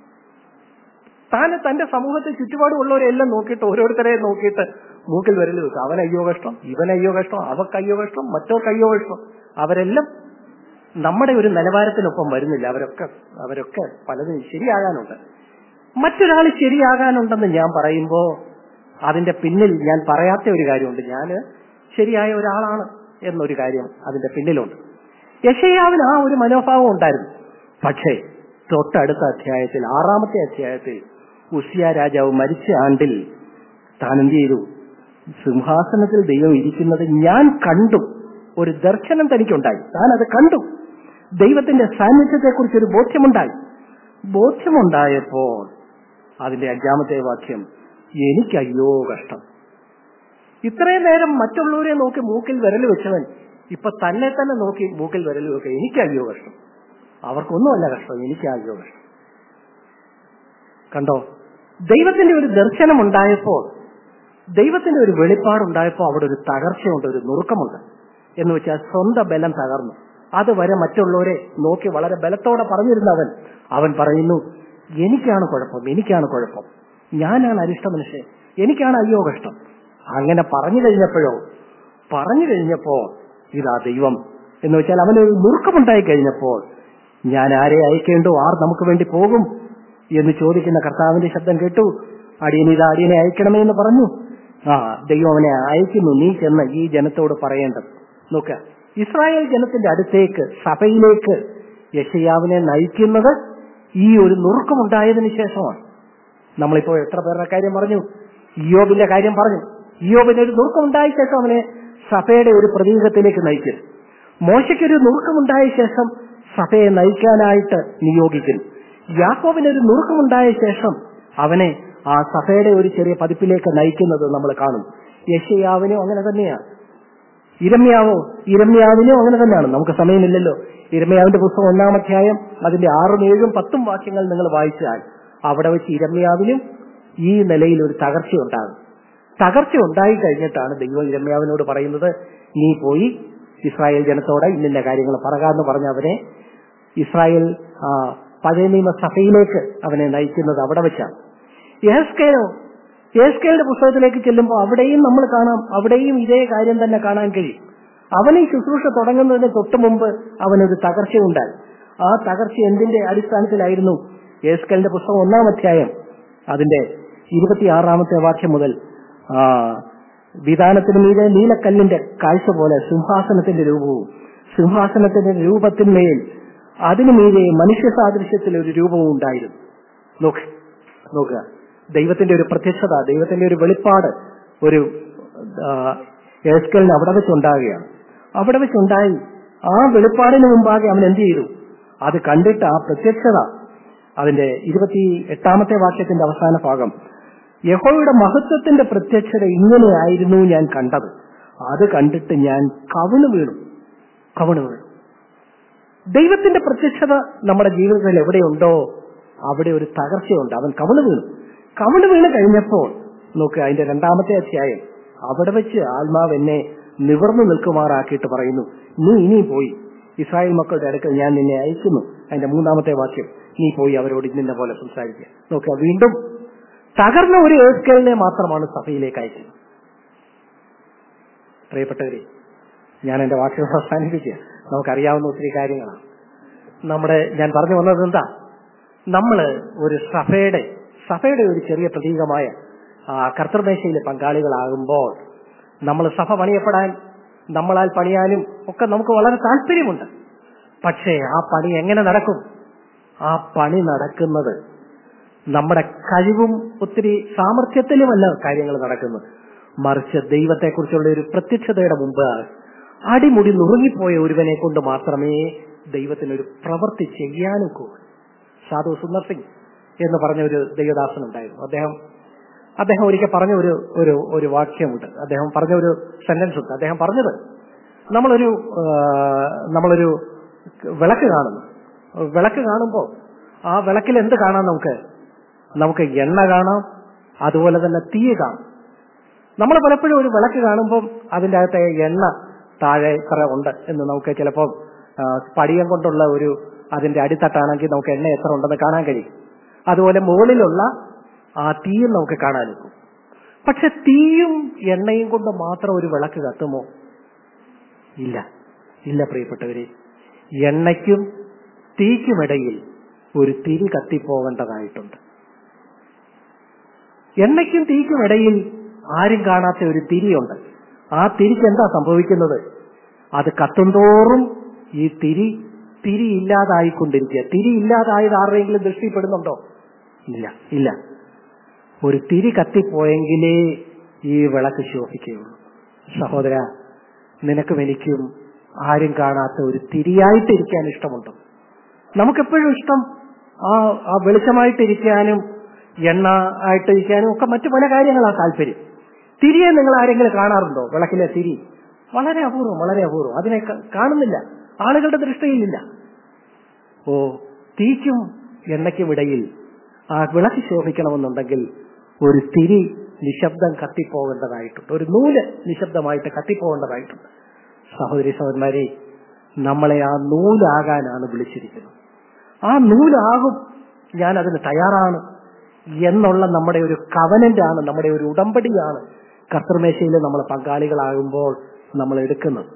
താൻ തന്റെ സമൂഹത്തിൽ ചുറ്റുപാടുമുള്ളവരെല്ലാം നോക്കിയിട്ട് ഓരോരുത്തരെ നോക്കിയിട്ട് മൂക്കിൽ വരൽ വെക്കുക അവൻ അയ്യോ കഷ്ടം ഇവൻ അയ്യോ കഷ്ടം അവർക്ക് അയ്യോ കഷ്ടം മറ്റവർക്ക് അയ്യോ കഷ്ടം അവരെല്ലാം നമ്മുടെ ഒരു നിലവാരത്തിനൊപ്പം വരുന്നില്ല അവരൊക്കെ അവരൊക്കെ പലതും ശരിയാകാനുണ്ട് മറ്റൊരാൾ ശരിയാകാനുണ്ടെന്ന് ഞാൻ പറയുമ്പോ അതിന്റെ പിന്നിൽ ഞാൻ പറയാത്ത ഒരു കാര്യമുണ്ട് ഞാൻ ശരിയായ ഒരാളാണ് എന്നൊരു കാര്യം അതിന്റെ പിന്നിലുണ്ട് യശയാവിന് ആ ഒരു മനോഭാവം ഉണ്ടായിരുന്നു പക്ഷേ തൊട്ടടുത്ത അധ്യായത്തിൽ ആറാമത്തെ അധ്യായത്തിൽ ഉസിയ രാജാവ് മരിച്ച ആണ്ടിൽ താൻ എന്ത് ചെയ്തു സിംഹാസനത്തിൽ ദൈവം ഇരിക്കുന്നത് ഞാൻ കണ്ടു ഒരു ദർശനം തനിക്കുണ്ടായി താൻ അത് കണ്ടു ദൈവത്തിന്റെ സാന്നിധ്യത്തെക്കുറിച്ച് ഒരു ബോധ്യമുണ്ടായി ബോധ്യമുണ്ടായപ്പോൾ അതിന്റെ അഞ്ചാമത്തെ വാക്യം എനിക്ക് അയ്യോ കഷ്ടം ഇത്രയും നേരം മറ്റുള്ളവരെ നോക്കി മൂക്കിൽ വിരൽ വെച്ചവൻ ഇപ്പൊ തന്നെ തന്നെ നോക്കി മൂക്കിൽ വിരൽ വെക്കുക എനിക്ക് അയ്യോ കഷ്ടം അവർക്കൊന്നുമല്ല കഷ്ടം എനിക്ക് അയ്യോ കഷ്ടം കണ്ടോ ദൈവത്തിന്റെ ഒരു ദർശനം ഉണ്ടായപ്പോൾ ദൈവത്തിന്റെ ഒരു വെളിപ്പാടുണ്ടായപ്പോൾ അവിടെ ഒരു തകർച്ചയുണ്ട് ഒരു നുറുക്കമുണ്ട് എന്ന് വെച്ചാൽ സ്വന്തം ബലം തകർന്നു അതുവരെ മറ്റുള്ളവരെ നോക്കി വളരെ ബലത്തോടെ പറഞ്ഞിരുന്നവൻ അവൻ പറയുന്നു എനിക്കാണ് കുഴപ്പം എനിക്കാണ് കുഴപ്പം ഞാനാണ് അരിഷ്ട മനുഷ്യൻ എനിക്കാണ് അയ്യോ കഷ്ടം അങ്ങനെ പറഞ്ഞു കഴിഞ്ഞപ്പോഴോ പറഞ്ഞു കഴിഞ്ഞപ്പോ ഇതാ ദൈവം എന്ന് വെച്ചാൽ അവനൊരു നുറുക്കമുണ്ടായി കഴിഞ്ഞപ്പോൾ ഞാൻ ആരെ അയക്കേണ്ടോ ആർ നമുക്ക് വേണ്ടി പോകും എന്ന് ചോദിക്കുന്ന കർത്താവിന്റെ ശബ്ദം കേട്ടു അടിയൻ ഇത് അടിയനെ അയക്കണമേ എന്ന് പറഞ്ഞു ആ ദൈവം അവനെ അയക്കുന്നു നീ ചെന്ന് ഈ ജനത്തോട് പറയേണ്ടത് നോക്ക ഇസ്രായേൽ ജനത്തിന്റെ അടുത്തേക്ക് സഭയിലേക്ക് യശയാവിനെ നയിക്കുന്നത് ഈ ഒരു നുറുക്കമുണ്ടായതിനു ശേഷമാണ് നമ്മളിപ്പോ എത്ര പേരുടെ കാര്യം പറഞ്ഞു ഇയോബിന്റെ കാര്യം പറഞ്ഞു ഇയോബിന് ഒരു നുറുക്കമുണ്ടായ ശേഷം അവനെ സഭയുടെ ഒരു പ്രതീകത്തിലേക്ക് നയിക്കും മോശയ്ക്കൊരു നുറുക്കമുണ്ടായ ശേഷം സഭയെ നയിക്കാനായിട്ട് നിയോഗിക്കുന്നു യാക്കോബിന് ഒരു നുറുക്കമുണ്ടായ ശേഷം അവനെ ആ സഭയുടെ ഒരു ചെറിയ പതിപ്പിലേക്ക് നയിക്കുന്നത് നമ്മൾ കാണും യശയാവിനും അങ്ങനെ തന്നെയാണ് ഇരമ്യാവോ ഇരമ്യാവിനും അങ്ങനെ തന്നെയാണ് നമുക്ക് സമയമില്ലല്ലോ ഇരമ്യാവിന്റെ പുസ്തകം ഒന്നാം അധ്യായം അതിന്റെ ആറും ഏഴും പത്തും വാക്യങ്ങൾ നിങ്ങൾ വായിച്ചാൽ അവിടെ വെച്ച് ഇരമ്യാവിനും ഈ നിലയിൽ ഒരു തകർച്ച ഉണ്ടാകും തകർച്ച ഉണ്ടായി കഴിഞ്ഞിട്ടാണ് ദൈവം ഇരമ്യാവിനോട് പറയുന്നത് നീ പോയി ഇസ്രായേൽ ജനത്തോടെ ഇന്നിന്റെ കാര്യങ്ങൾ പറയാന്ന് പറഞ്ഞ അവനെ ഇസ്രായേൽ ആ, പഴയ നിയമ സഭയിലേക്ക് അവനെ നയിക്കുന്നത് അവിടെ വെച്ചാണ് യേസ്കേലോ യേസ്കേലിന്റെ പുസ്തകത്തിലേക്ക് ചെല്ലുമ്പോൾ അവിടെയും നമ്മൾ കാണാം അവിടെയും ഇതേ കാര്യം തന്നെ കാണാൻ കഴിയും അവൻ ഈ ശുശ്രൂഷ തുടങ്ങുന്നതിന് തൊട്ട് മുമ്പ് അവനൊരു തകർച്ചയുണ്ടായി ആ തകർച്ച എന്തിന്റെ അടിസ്ഥാനത്തിലായിരുന്നു യേസ്കലിന്റെ പുസ്തകം ഒന്നാം അധ്യായം അതിന്റെ ഇരുപത്തിയാറാമത്തെ വാക്യം മുതൽ ആ വിധാനത്തിന് മീതെ നീലക്കല്ലിന്റെ കാഴ്ച പോലെ സിംഹാസനത്തിന്റെ രൂപവും സിംഹാസനത്തിന്റെ രൂപത്തിന്മേൽ അതിനു മീതെ മനുഷ്യ സാദൃശ്യത്തിൽ ഒരു രൂപവും ഉണ്ടായിരുന്നു നോക്ക് നോക്കുക ദൈവത്തിന്റെ ഒരു പ്രത്യക്ഷത ദൈവത്തിന്റെ ഒരു വെളിപ്പാട് ഒരു ഏസ്കലിന് അവിടെ വെച്ചുണ്ടാകുകയാണ് അവിടെ വെച്ചുണ്ടായി ആ വെളിപ്പാടിന് മുമ്പാകെ അവൻ എന്ത് ചെയ്തു അത് കണ്ടിട്ട് ആ പ്രത്യക്ഷത അതിന്റെ ഇരുപത്തി എട്ടാമത്തെ വാക്യത്തിന്റെ അവസാന ഭാഗം യഹോയുടെ മഹത്വത്തിന്റെ പ്രത്യക്ഷത ഇങ്ങനെയായിരുന്നു ഞാൻ കണ്ടത് അത് കണ്ടിട്ട് ഞാൻ കവിണ് വീണു കവിണ് വീണു ദൈവത്തിന്റെ പ്രത്യക്ഷത നമ്മുടെ ജീവിതത്തിൽ എവിടെയുണ്ടോ അവിടെ ഒരു തകർച്ചയുണ്ട് അവൻ കവിണ് വീണു കവിണ് വീണ് കഴിഞ്ഞപ്പോൾ നോക്കുക അതിന്റെ രണ്ടാമത്തെ അധ്യായം അവിടെ വെച്ച് ആത്മാവ് എന്നെ നിവർന്നു നിൽക്കുമാറാക്കിയിട്ട് പറയുന്നു നീ ഇനിയും പോയി ഇസ്രായേൽ മക്കളുടെ അടുക്കൽ ഞാൻ നിന്നെ അയക്കുന്നു അതിന്റെ മൂന്നാമത്തെ വാക്യം നീ പോയി അവരോട് ഇന്നിന്റെ പോലെ സംസാരിക്കുക നോക്കുക വീണ്ടും തകർന്ന ഒരു ഏസ്കലിനെ മാത്രമാണ് സഭയിലേക്ക് അയക്കുന്നത് പ്രിയപ്പെട്ടവരെ ഞാൻ എന്റെ വാക്കുകൾ അവസാനിപ്പിക്കുക നമുക്കറിയാവുന്ന ഒത്തിരി കാര്യങ്ങളാണ് നമ്മുടെ ഞാൻ പറഞ്ഞു വന്നത് എന്താ നമ്മള് ഒരു സഭയുടെ സഭയുടെ ഒരു ചെറിയ പ്രതീകമായ ആ, കർത്തൃമേശയിലെ പങ്കാളികളാകുമ്പോൾ നമ്മൾ സഭ പണിയപ്പെടാൻ നമ്മളാൽ പണിയാനും ഒക്കെ നമുക്ക് വളരെ താല്പര്യമുണ്ട് പക്ഷേ ആ പണി എങ്ങനെ നടക്കും ആ പണി നടക്കുന്നത് നമ്മുടെ കഴിവും ഒത്തിരി സാമർഥ്യത്തിലുമല്ല കാര്യങ്ങൾ നടക്കുന്നത് മറിച്ച് ദൈവത്തെക്കുറിച്ചുള്ള ഒരു പ്രത്യക്ഷതയുടെ മുമ്പ് അടിമുടി നുറുങ്ങിപ്പോയ ഒരുവനെ കൊണ്ട് മാത്രമേ ദൈവത്തിനൊരു പ്രവൃത്തി ചെയ്യാനൊക്കൂ സാധു സുന്ദർ സിംഗ് എന്ന് പറഞ്ഞ ഒരു ദൈവദാസൻ ഉണ്ടായിരുന്നു അദ്ദേഹം അദ്ദേഹം ഒരിക്കൽ പറഞ്ഞ ഒരു ഒരു ഒരു വാക്യമുണ്ട് അദ്ദേഹം പറഞ്ഞ ഒരു സെന്റൻസ് ഉണ്ട് അദ്ദേഹം പറഞ്ഞത് നമ്മളൊരു ആ, നമ്മളൊരു വിളക്ക് കാണുന്നു വിളക്ക് കാണുമ്പോൾ ആ വിളക്കിൽ എന്ത് കാണാം നമുക്ക് നമുക്ക് എണ്ണ കാണാം അതുപോലെ തന്നെ തീ കാണാം നമ്മൾ പലപ്പോഴും ഒരു വിളക്ക് കാണുമ്പോൾ അതിൻ്റെ അകത്തെ എണ്ണ താഴെ ഇത്ര ഉണ്ട് എന്ന് നമുക്ക് ചിലപ്പോൾ ആ, സ്പടികം കൊണ്ടുള്ള ഒരു അതിന്റെ അടിത്തട്ടാണെങ്കിൽ നമുക്ക് എണ്ണ എത്ര ഉണ്ടെന്ന് കാണാൻ കഴിയും അതുപോലെ മുകളിലുള്ള ആ തീയും നമുക്ക് കാണാനൊക്കും പക്ഷെ തീയും എണ്ണയും കൊണ്ട് മാത്രം ഒരു വിളക്ക് കത്തുമോ ഇല്ല ഇല്ല പ്രിയപ്പെട്ടവരെ എണ്ണയ്ക്കും തീക്കുമിടയിൽ ഒരു തിരി കത്തിപ്പോകേണ്ടതായിട്ടുണ്ട് എണ്ണയ്ക്കും തീക്കും ഇടയിൽ ആരും കാണാത്ത ഒരു തിരിയുണ്ട് ആ തിരിക്ക് എന്താ സംഭവിക്കുന്നത് അത് കത്തുന്തോറും ഈ തിരി തിരി ഇല്ലാതായിക്കൊണ്ടിരിക്കുക തിരി ഇല്ലാതായത് ആരുടെയെങ്കിലും ദൃഷ്ടിപ്പെടുന്നുണ്ടോ ഇല്ല ഇല്ല ഒരു തിരി കത്തിപ്പോയെങ്കിലേ ഈ വിളക്ക് ശോഭിക്കുകയുള്ളൂ സഹോദര നിനക്കും എനിക്കും ആരും കാണാത്ത ഒരു തിരിയായിട്ടിരിക്കാൻ ഇഷ്ടമുണ്ടോ നമുക്കെപ്പോഴും ഇഷ്ടം ആ ആ വെളിച്ചമായിട്ടിരിക്കാനും എണ്ണ ആയിട്ടിരിക്കാനും ഒക്കെ മറ്റു പല കാര്യങ്ങളാണ് താല്പര്യം തിരിയെ നിങ്ങൾ ആരെങ്കിലും കാണാറുണ്ടോ വിളക്കിലെ തിരി വളരെ അപൂർവം വളരെ അപൂർവം അതിനെ ക- കാണുന്നില്ല ആളുകളുടെ ദൃഷ്ടിയിലില്ല ഓ തീക്കും എണ്ണയ്ക്കും ഇടയിൽ ആ വിളക്ക് ശോഭിക്കണമെന്നുണ്ടെങ്കിൽ ഒരു തിരി നിശബ്ദം കത്തിപ്പോകേണ്ടതായിട്ടുണ്ട് ഒരു നൂല് നിശബ്ദമായിട്ട് കത്തിപ്പോകേണ്ടതായിട്ടുണ്ട് സഹോദരി സഹോദരന്മാരെ നമ്മളെ ആ നൂലാകാനാണ് വിളിച്ചിരിക്കുന്നത് ആ നൂലാകും ഞാൻ അതിന് തയ്യാറാണ് എന്നുള്ള നമ്മുടെ ഒരു കവനന്റ് ആണ് നമ്മുടെ ഒരു ഉടമ്പടിയാണ് കർത്തൃമേശയിൽ നമ്മൾ പങ്കാളികളാകുമ്പോൾ നമ്മൾ എടുക്കുന്നത്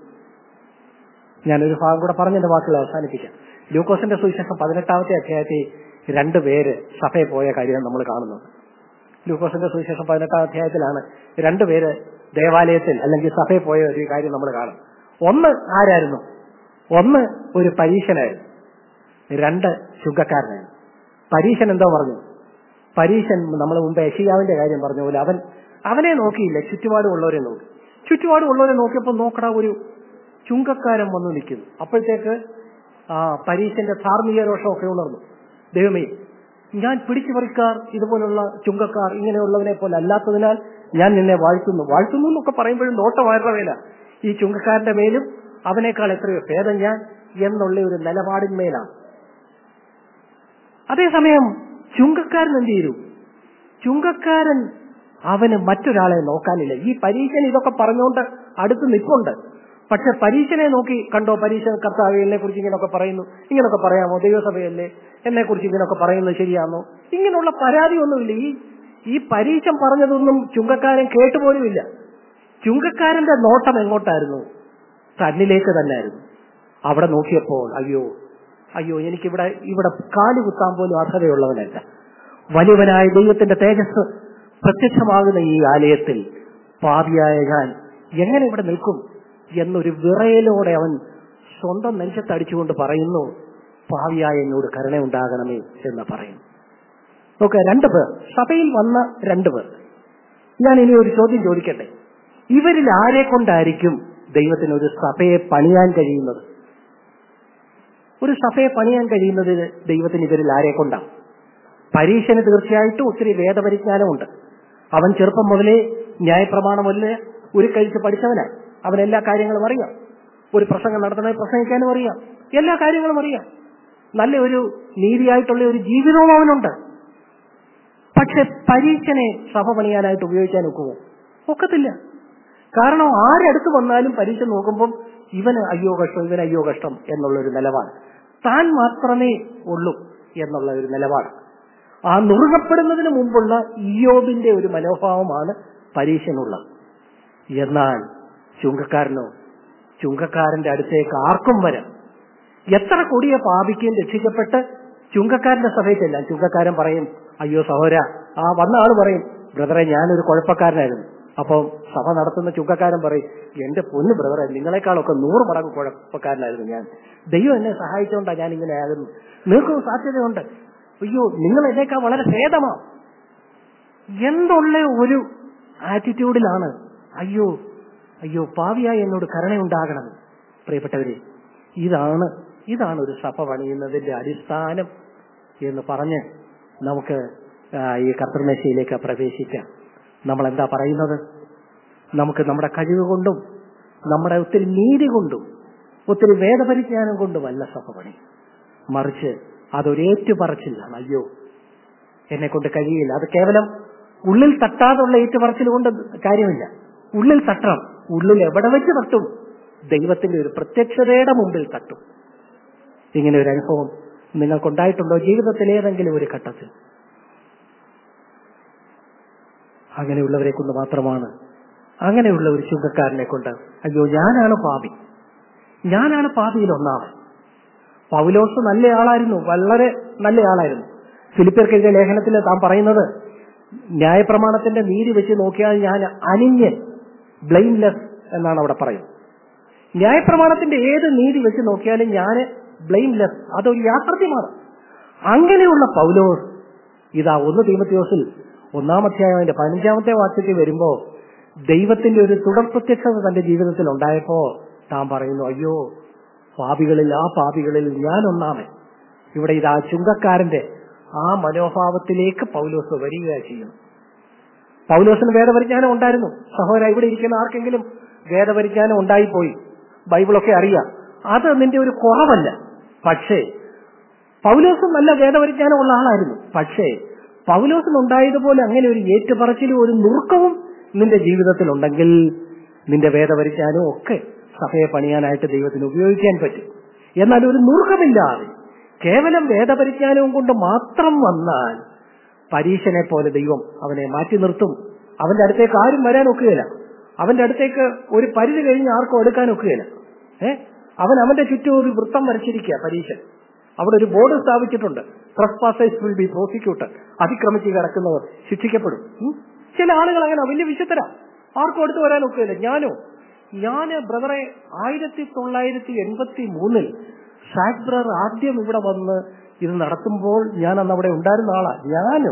ഞാനൊരു ഭാഗം കൂടെ പറഞ്ഞ് എന്റെ വാക്കുകൾ അവസാനിപ്പിക്കാം ലൂക്കോസിന്റെ സുവിശേഷം പതിനെട്ടാമത്തെ അധ്യായത്തിൽ രണ്ടുപേര് സഭയിൽ പോയ കാര്യം നമ്മൾ കാണുന്നത് ലൂക്കോസിന്റെ സുവിശേഷം പതിനെട്ടാം അധ്യായത്തിലാണ് രണ്ടുപേര് ദേവാലയത്തിൽ അല്ലെങ്കിൽ സഭയിൽ പോയ ഒരു കാര്യം നമ്മൾ കാണും ഒന്ന് ആരായിരുന്നു ഒന്ന് ഒരു പരീക്ഷനായിരുന്നു രണ്ട് ചുങ്കക്കാരനായിരുന്നു പരീക്ഷൻ എന്തോ പറഞ്ഞു പരീക്ഷൻ നമ്മൾ മുമ്പ് യഷിയാവിന്റെ കാര്യം പറഞ്ഞ പോലെ അവൻ അവനെ നോക്കിയില്ല ചുറ്റുപാടുമുള്ളവരെ നോക്കി ചുറ്റുപാടുമുള്ളവരെ നോക്കിയപ്പോൾ നോക്കടാ ഒരു ചുങ്കക്കാരൻ വന്നു നിൽക്കുന്നു അപ്പോഴത്തേക്ക് ആ പരീക്ഷന്റെ ധാർമ്മിക രോഷമൊക്കെ ഉണർന്നു ദൈവമേ ഞാൻ പിടിച്ചു പറിക്കാർ ഇതുപോലുള്ള ചുങ്കക്കാർ ഇങ്ങനെയുള്ളവനെ പോലെ അല്ലാത്തതിനാൽ ഞാൻ നിന്നെ വാഴ്ത്തുന്നു വാഴ്ത്തുന്നു എന്നൊക്കെ പറയുമ്പോഴും നോട്ടമാരുടെ മേല ഈ ചുങ്കക്കാരന്റെ മേലും അവനേക്കാൾ എത്രയോ ഭേദം ഞാൻ എന്നുള്ള ഒരു നിലപാടിന്മേലാണ് അതേസമയം ചുങ്കക്കാരൻ എന്ത് ചെയ്തു ചുങ്കക്കാരൻ അവന് മറ്റൊരാളെ നോക്കാനില്ല ഈ പരീക്ഷന് ഇതൊക്കെ പറഞ്ഞുകൊണ്ട് അടുത്ത് നിൽപ്പുണ്ട് പക്ഷെ പരീക്ഷനെ നോക്കി കണ്ടോ പരീക്ഷ കർത്താവ് എന്നെ കുറിച്ച് ഇങ്ങനെയൊക്കെ പറയുന്നു ഇങ്ങനെയൊക്കെ പറയാമോ ദൈവസഭയല്ലേ എന്നെ കുറിച്ച് ഇങ്ങനെയൊക്കെ പറയുന്നത് ശരിയാണോ ഇങ്ങനെയുള്ള പരാതിയൊന്നുമില്ല ഈ ഈ പരീക്ഷ പറഞ്ഞതൊന്നും ചുങ്കക്കാരൻ കേട്ടുപോലുമില്ല ചുങ്കക്കാരന്റെ നോട്ടം എങ്ങോട്ടായിരുന്നു തന്നിലേക്ക് തന്നെയായിരുന്നു അവിടെ നോക്കിയപ്പോൾ അയ്യോ അയ്യോ എനിക്കിവിടെ ഇവിടെ കാല് കുത്താൻ പോലും അർഹതയുള്ളവനല്ല വലിയവനായ ദൈവത്തിന്റെ തേജസ് പ്രത്യക്ഷമാകുന്ന ഈ ആലയത്തിൽ പാപിയായ ഞാൻ എങ്ങനെ ഇവിടെ നിൽക്കും എന്നൊരു വിറയലോടെ അവൻ സ്വന്തം നെഞ്ചത്തടിച്ചുകൊണ്ട് പറയുന്നു പാവിയായ എന്നോട് കരുണയുണ്ടാകണമേ എന്ന് പറയുന്നു നോക്കുക രണ്ടു പേർ സഭയിൽ വന്ന രണ്ടു പേർ ഞാൻ ഇനി ഒരു ചോദ്യം ചോദിക്കട്ടെ ഇവരിൽ ആരെ കൊണ്ടായിരിക്കും ദൈവത്തിന് ഒരു സഭയെ പണിയാൻ കഴിയുന്നത് ഒരു സഭയെ പണിയാൻ കഴിയുന്നത് ദൈവത്തിന് ഇവരിൽ ആരെ കൊണ്ടാണ് പരീക്ഷന് തീർച്ചയായിട്ടും ഒത്തിരി വേദപരിജ്ഞാനമുണ്ട് അവൻ ചെറുപ്പം മുതലേ ന്യായപ്രമാണം മുതലേ ഒരു കഴിച്ച് പഠിച്ചവനാണ് അവൻ എല്ലാ കാര്യങ്ങളും അറിയാം ഒരു പ്രസംഗം നടത്തണേ പ്രസംഗിക്കാനും അറിയാം എല്ലാ കാര്യങ്ങളും അറിയാം നല്ല ഒരു നീതിയായിട്ടുള്ള ഒരു ജീവിതവും അവനുണ്ട് പക്ഷെ പരീക്ഷനെ സഭ പണിയാനായിട്ട് ഉപയോഗിക്കാൻ ഒക്കുമോ ഒക്കത്തില്ല കാരണം ആരടുത്ത് വന്നാലും പരീക്ഷ നോക്കുമ്പോൾ ഇവന് അയ്യോ കഷ്ടം ഇവന് അയ്യോ കഷ്ടം എന്നുള്ള ഒരു നിലപാട് താൻ മാത്രമേ ഉള്ളൂ എന്നുള്ള ഒരു നിലപാട് ആ നുറുകപ്പെടുന്നതിന് മുമ്പുള്ള ഇയോബിന്റെ ഒരു മനോഭാവമാണ് പരീക്ഷനുള്ളത് എന്നാൽ ചുങ്കക്കാരനോ ചുങ്കക്കാരന്റെ അടുത്തേക്ക് ആർക്കും വരാം എത്ര കൊടിയ പാപിക്കുകയും രക്ഷിക്കപ്പെട്ട് ചുങ്കക്കാരന്റെ സഭയിൽ ചെല്ലാം ചുങ്കക്കാരൻ പറയും അയ്യോ സഹോദര ആ വന്ന ആള് പറയും ബ്രദറെ ഞാനൊരു കുഴപ്പക്കാരനായിരുന്നു അപ്പം സഭ നടത്തുന്ന ചുങ്കക്കാരൻ പറയും എന്റെ പൊന്നു ബ്രദറെ നിങ്ങളെക്കാളൊക്കെ നൂറ് മടങ്ങ് കുഴപ്പക്കാരനായിരുന്നു ഞാൻ ദൈവം എന്നെ സഹായിച്ചുകൊണ്ടാ ഞാൻ ഇങ്ങനെ ആകുന്നു നിങ്ങൾക്കും സാധ്യതയുണ്ട് അയ്യോ നിങ്ങൾ എന്നേക്കാൾ വളരെ ഭേദമാണ് എന്തുള്ള ഒരു ആറ്റിറ്റ്യൂഡിലാണ് അയ്യോ അയ്യോ പാവിയായി എന്നോട് കരുണയുണ്ടാകണം പ്രിയപ്പെട്ടവരെ ഇതാണ് ഇതാണ് ഒരു സഭ പണിയുന്നതിന്റെ അടിസ്ഥാനം എന്ന് പറഞ്ഞ് നമുക്ക് ആ, ഈ കർത്തൃമേശയിലേക്ക് പ്രവേശിക്കാം നമ്മൾ എന്താ പറയുന്നത് നമുക്ക് നമ്മുടെ കഴിവ് കൊണ്ടും നമ്മുടെ ഒത്തിരി നീതി കൊണ്ടും ഒത്തിരി വേദപരിജ്ഞാനം കൊണ്ടുമല്ല സഭ പണി മറിച്ച് അതൊരു ഏറ്റുപറച്ചിലാണ് അയ്യോ എന്നെ കൊണ്ട് കഴിയില്ല അത് കേവലം ഉള്ളിൽ തട്ടാതുള്ള ഏറ്റുപറച്ചിൽ കൊണ്ട് കാര്യമില്ല ഉള്ളിൽ തട്ടണം ഉള്ളിൽ എവിടെ വെച്ച് തട്ടും ദൈവത്തിന്റെ ഒരു പ്രത്യക്ഷതയുടെ മുമ്പിൽ തട്ടും ഇങ്ങനെ ഒരു അനുഭവം നിങ്ങൾക്കുണ്ടായിട്ടുണ്ടോ ജീവിതത്തിൽ ഏതെങ്കിലും ഒരു ഘട്ടത്തിൽ അങ്ങനെയുള്ളവരെ കൊണ്ട് മാത്രമാണ് അങ്ങനെയുള്ള ഒരു ചുങ്കക്കാരനെ കൊണ്ട് അയ്യോ ഞാനാണ് പാപി ഞാനാണ് പാപിയിൽ ഒന്നാമൻ പൗലോസ് നല്ല ആളായിരുന്നു വളരെ നല്ല ആളായിരുന്നു ഫിലിപ്പിയർക്കെതിരെ ലേഖനത്തിൽ താൻ പറയുന്നത് ന്യായപ്രമാണത്തിന്റെ നീതി വെച്ച് നോക്കിയാൽ ഞാൻ അനിഞ്ഞ് ബ്ലെയിംലെസ് എന്നാണ് അവിടെ പറയുന്നത് ന്യായപ്രമാണത്തിന്റെ ഏത് നീതി വെച്ച് നോക്കിയാലും ഞാൻ ബ്ലെയിംലെസ് അതൊരു യാഥാർത്ഥ്യമാണ് അങ്ങനെയുള്ള പൗലോസ് ഇതാ ഒന്ന് തീമത്യോസിൽ ഒന്നാം അധ്യായം അതിന്റെ പതിനഞ്ചാമത്തെ വാക്യത്തിൽ വരുമ്പോ ദൈവത്തിന്റെ ഒരു തുടർ പ്രത്യക്ഷത തന്റെ ജീവിതത്തിൽ ഉണ്ടായപ്പോ താൻ പറയുന്നു അയ്യോ പാപികളിൽ ആ പാപികളിൽ ഞാൻ ഒന്നാമൻ ഇവിടെ ഇതാ ചുങ്കക്കാരന്റെ ആ മനോഭാവത്തിലേക്ക് പൗലോസ് വരികയാണ് ചെയ്യുന്നു പൗലോസിന് വേദപരിജ്ഞാനം ഉണ്ടായിരുന്നു സഹോദര ഇവിടെ ഇരിക്കുന്ന ആർക്കെങ്കിലും വേദപരിജ്ഞാനം ഉണ്ടായിപ്പോയി ബൈബിളൊക്കെ അറിയാം അത് നിന്റെ ഒരു കുറവല്ല പക്ഷേ പൗലോസും നല്ല വേദപരിജ്ഞാനമുള്ള ആളായിരുന്നു പക്ഷേ പൗലോസിനുണ്ടായതുപോലെ അങ്ങനെ ഒരു ഏറ്റുപറച്ചിലും ഒരു നുറുക്കവും നിന്റെ ജീവിതത്തിൽ ഉണ്ടെങ്കിൽ നിന്റെ വേദപരിജ്ഞാനവും ഒക്കെ സഭയെ പണിയാനായിട്ട് ദൈവത്തിന് ഉപയോഗിക്കാൻ പറ്റും എന്നാൽ ഒരു നുറുക്കമില്ലാതെ കേവലം വേദപരിജ്ഞാനവും കൊണ്ട് മാത്രം വന്നാൽ പരീക്ഷനെ പോലെ ദൈവം അവനെ മാറ്റി നിർത്തും അവന്റെ അടുത്തേക്ക് ആരും വരാൻ ഒക്കുകയില്ല അവന്റെ അടുത്തേക്ക് ഒരു പരിധി കഴിഞ്ഞ് ആർക്കും എടുക്കാൻ ഒക്കുകയില്ല ഏ അവൻ അവന്റെ ചുറ്റും ഒരു വൃത്തം വരച്ചിരിക്കുക പരീക്ഷ അവിടെ ഒരു ബോർഡ് സ്ഥാപിച്ചിട്ടുണ്ട് ട്രസ്പാസേഴ്സ് വിൽ ബി പ്രോസിക്യൂട്ടർ അതിക്രമിച്ച് കിടക്കുന്നവർ ശിക്ഷിക്കപ്പെടും ഉം? ചില ആളുകൾ അങ്ങനെ വലിയ വിശുദ്ധരാ ആർക്കും അടുത്ത് വരാൻ ഒക്കുകയില്ല ഞാനോ ഞാന് ബ്രദറെ ആയിരത്തി തൊള്ളായിരത്തി എൺപത്തി മൂന്നിൽ ഷാക് ബ്രദർ ആദ്യം ഇവിടെ വന്ന് ഇത് നടത്തുമ്പോൾ ഞാൻ അന്ന് അവിടെ ഉണ്ടായിരുന്ന ആളാ ഞാനും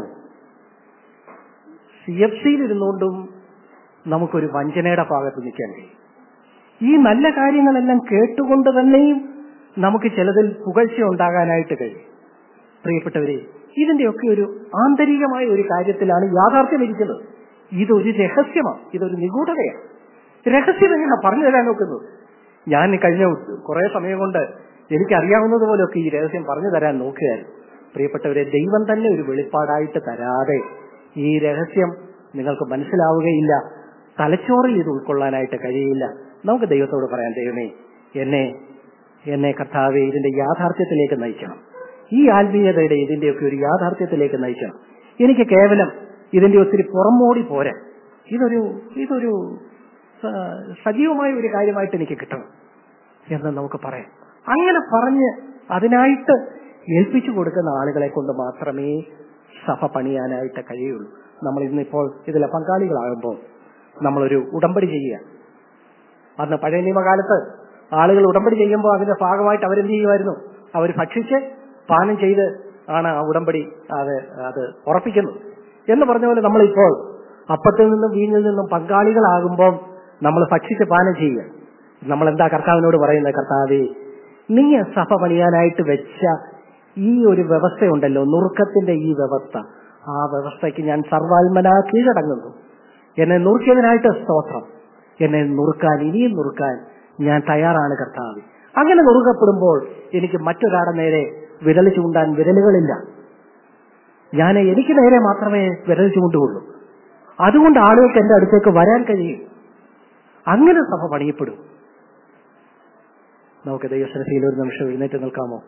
സി എഫ് സിയിൽ ഇരുന്നുകൊണ്ടും നമുക്കൊരു വഞ്ചനയുടെ ഭാഗത്ത് നിൽക്കാൻ കഴിയും ഈ നല്ല കാര്യങ്ങളെല്ലാം കേട്ടുകൊണ്ട് തന്നെയും നമുക്ക് ചിലതിൽ പുകഴ്ച ഉണ്ടാകാനായിട്ട് കഴിയും പ്രിയപ്പെട്ടവരെ ഇതിന്റെയൊക്കെ ഒരു ആന്തരികമായ ഒരു കാര്യത്തിലാണ് യാഥാർത്ഥ്യം ഇരിക്കുന്നത് ഇതൊരു രഹസ്യമാണ് ഇതൊരു നിഗൂഢതയാണ് രഹസ്യം എങ്ങനെയാ പറഞ്ഞു തരാൻ നോക്കുന്നത് ഞാൻ കഴിഞ്ഞ കുറെ സമയം കൊണ്ട് എനിക്കറിയാവുന്നതുപോലെയൊക്കെ ഈ രഹസ്യം പറഞ്ഞു തരാൻ നോക്കുകയായിരുന്നു പ്രിയപ്പെട്ടവരെ ദൈവം തന്നെ ഒരു വെളിപ്പാടായിട്ട് തരാതെ ഈ രഹസ്യം നിങ്ങൾക്ക് മനസ്സിലാവുകയില്ല തലച്ചോറിൽ ഇത് ഉൾക്കൊള്ളാനായിട്ട് കഴിയില്ല നമുക്ക് ദൈവത്തോട് പറയാം ദൈവമേ എന്നെ എന്നെ കർത്താവെ ഇതിന്റെ യാഥാർത്ഥ്യത്തിലേക്ക് നയിക്കണം ഈ ആത്മീയതയുടെ ഇതിന്റെയൊക്കെ ഒരു യാഥാർത്ഥ്യത്തിലേക്ക് നയിക്കണം എനിക്ക് കേവലം ഇതിന്റെ ഒത്തിരി പുറമോടി പോരാ ഇതൊരു ഇതൊരു സ- സജീവമായ ഒരു കാര്യമായിട്ട് എനിക്ക് കിട്ടണം എന്ന് നമുക്ക് പറയാം അങ്ങനെ പറഞ്ഞ് അതിനായിട്ട് ഏൽപ്പിച്ചു കൊടുക്കുന്ന ആളുകളെ കൊണ്ട് മാത്രമേ സഭ പണിയാനായിട്ട് കഴിയുള്ളൂ നമ്മൾ ഇന്നിപ്പോൾ ഇതിലെ പങ്കാളികളാകുമ്പോൾ നമ്മളൊരു ഉടമ്പടി ചെയ്യുക അന്ന് പഴയ നിയമകാലത്ത് ആളുകൾ ഉടമ്പടി ചെയ്യുമ്പോൾ അതിന്റെ ഭാഗമായിട്ട് അവരെന്ത് ചെയ്യുമായിരുന്നു അവർ ഭക്ഷിച്ച് പാനം ചെയ്ത് ആണ് ആ ഉടമ്പടി അത് അത് ഉറപ്പിക്കുന്നത് എന്ന് പറഞ്ഞ പോലെ നമ്മളിപ്പോൾ അപ്പത്തിൽ നിന്നും വീഞ്ഞിൽ നിന്നും പങ്കാളികളാകുമ്പോൾ നമ്മൾ ഭക്ഷിച്ച് പാനം ചെയ്യുക നമ്മൾ എന്താ കർത്താവിനോട് പറയുന്നത് കർത്താവേ നീ സഭ പണിയാനായിട്ട് വെച്ച ഈ ഒരു വ്യവസ്ഥയുണ്ടല്ലോ നുറുക്കത്തിന്റെ ഈ വ്യവസ്ഥ ആ വ്യവസ്ഥയ്ക്ക് ഞാൻ സർവാത്മന കീഴടങ്ങുന്നു എന്നെ നുറുക്കിയതിനായിട്ട് സ്തോത്രം എന്നെ നുറുക്കാൻ ഇനിയും നുറുക്കാൻ ഞാൻ തയ്യാറാണ് കർത്താവ് അങ്ങനെ നുറുക്കപ്പെടുമ്പോൾ എനിക്ക് മറ്റൊരാടെ നേരെ വിരൽ ചൂണ്ടാൻ വിരലുകളില്ല ഞാൻ എനിക്ക് നേരെ മാത്രമേ വിരൽ ചൂണ്ടുകയുള്ളൂ അതുകൊണ്ട് ആളുകൾക്ക് എന്റെ അടുത്തേക്ക് വരാൻ കഴിയും അങ്ങനെ സഭ പണിയപ്പെടും നമുക്ക് ദൈവസരസിയിൽ ഒരു നിമിഷം എഴുന്നേറ്റ് നിൽക്കാമോ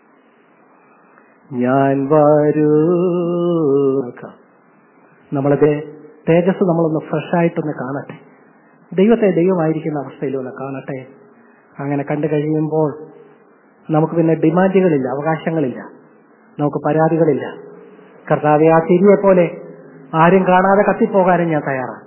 ഞാൻ വരൂ നിൽക്കാം. നമ്മളത് തേജസ് നമ്മളൊന്ന് ഫ്രഷ് ആയിട്ടൊന്ന് കാണട്ടെ ദൈവത്തെ ദൈവമായിരിക്കുന്ന അവസ്ഥയിൽ ഒന്ന് കാണട്ടെ അങ്ങനെ കണ്ടു കഴിയുമ്പോൾ നമുക്ക് പിന്നെ ഡിമാൻഡുകളില്ല അവകാശങ്ങളില്ല നമുക്ക് പരാതികളില്ല കർത്താവെ ആ തിരിയെ പോലെ ആരും കാണാതെ കത്തിപ്പോകാനും ഞാൻ തയ്യാറാണ്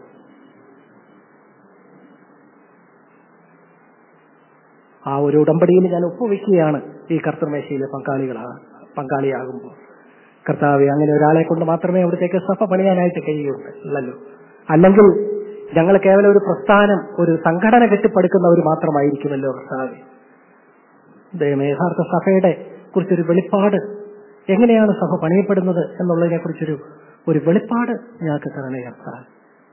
ആ ഒരു ഉടമ്പടിയിൽ ഞാൻ ഒപ്പുവെക്കുകയാണ് ഈ കർത്തൃമേശയിലെ പങ്കാളികളാ പങ്കാളിയാകുമ്പോൾ കർത്താവെ അങ്ങനെ ഒരാളെ കൊണ്ട് മാത്രമേ അവിടത്തേക്ക് സഭ പണിയാനായിട്ട് കഴിയുള്ളൂ അല്ലെങ്കിൽ ഞങ്ങൾ കേവലം ഒരു പ്രസ്ഥാനം ഒരു സംഘടന കെട്ടിപ്പടുക്കുന്നവർ മാത്രമായിരിക്കുമല്ലോ കർത്താവെ ദൈവമേ യഥാർത്ഥ സഭയുടെ കുറിച്ചൊരു വെളിപ്പാട് എങ്ങനെയാണ് സഭ പണിയപ്പെടുന്നത് എന്നുള്ളതിനെ കുറിച്ചൊരു ഒരു വെളിപ്പാട് ഞങ്ങൾക്ക് തരണേ കർത്താവ്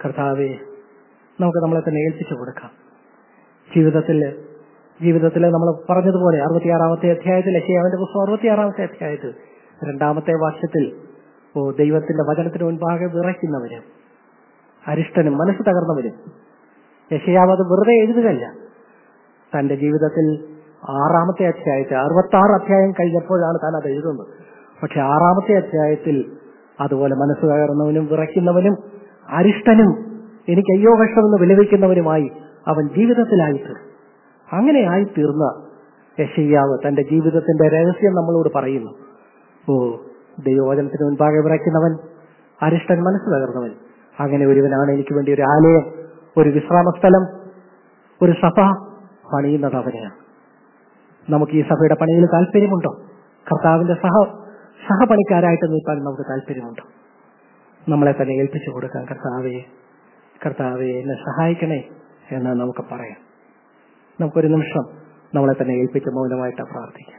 കർത്താവെ നമുക്ക് നമ്മളെ തന്നെ ഏൽപ്പിച്ചു കൊടുക്കാം ജീവിതത്തിൽ ജീവിതത്തിൽ നമ്മൾ പറഞ്ഞതുപോലെ അറുപത്തിയാറാമത്തെ അധ്യായത്തിൽ യശയാവിന്റെ പുസ്തകം അറുപത്തിയാറാമത്തെ അധ്യായത്തിൽ രണ്ടാമത്തെ വർഷത്തിൽ ഓ ദൈവത്തിന്റെ വചനത്തിന് മുൻപാകെ വിറയ്ക്കുന്നവരും അരിഷ്ടനും മനസ്സ് തകർന്നവരും യശയാവ് അത് വെറുതെ എഴുതുകയല്ല തന്റെ ജീവിതത്തിൽ ആറാമത്തെ അധ്യായത്തിൽ അറുപത്തി ആറ് അധ്യായം കഴിഞ്ഞപ്പോഴാണ് താൻ അത് എഴുതുന്നത് പക്ഷെ ആറാമത്തെ അധ്യായത്തിൽ അതുപോലെ മനസ്സ് തകർന്നവനും വിറയ്ക്കുന്നവനും അരിഷ്ടനും എനിക്ക് അയ്യോ കഷ്ടമെന്ന് വിലപിക്കുന്നവനുമായി അവൻ ജീവിതത്തിലായി തീർന്നു അങ്ങനെ ആയി തീർന്ന യശയ്യാവ് തന്റെ ജീവിതത്തിന്റെ രഹസ്യം നമ്മളോട് പറയുന്നു ഓ ദൈവവചനത്തിന് മുൻപാകെ വിറയ്ക്കുന്നവൻ അരിഷ്ടൻ മനസ്സ് തകർന്നവൻ അങ്ങനെ ഒരുവനാണ് എനിക്ക് വേണ്ടി ഒരു ആലയം ഒരു വിശ്രാമ സ്ഥലം ഒരു സഭ പണിയുന്നത് അവനെയാണ് നമുക്ക് ഈ സഭയുടെ പണിയിൽ താല്പര്യമുണ്ടോ കർത്താവിന്റെ സഹ സഹപണിക്കാരായിട്ട് നിൽക്കാൻ നമുക്ക് താല്പര്യമുണ്ടോ നമ്മളെ തന്നെ ഏൽപ്പിച്ചു കൊടുക്കാൻ കർത്താവെ കർത്താവെ എന്നെ സഹായിക്കണേ എന്ന് നമുക്ക് പറയാം നമുക്കൊരു നിമിഷം നമ്മളെ തന്നെ ഏൽപ്പിച്ച് മൗനമായിട്ട് പ്രാർത്ഥിക്കാം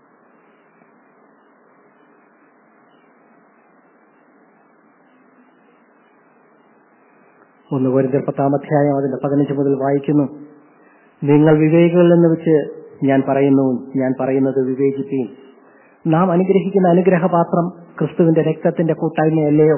ഒന്ന് കോരിന്തർ പത്താം അധ്യായം അതിന്റെ പതിനഞ്ച് മുതൽ വായിക്കുന്നു നിങ്ങൾ വിവേകികളിൽ നിന്ന് വെച്ച് ഞാൻ പറയുന്നു ഞാൻ പറയുന്നത് വിവേചിക്കുകയും നാം അനുഗ്രഹിക്കുന്ന അനുഗ്രഹപാത്രം ക്രിസ്തുവിന്റെ രക്തത്തിന്റെ കൂട്ടായ്മയല്ലയോ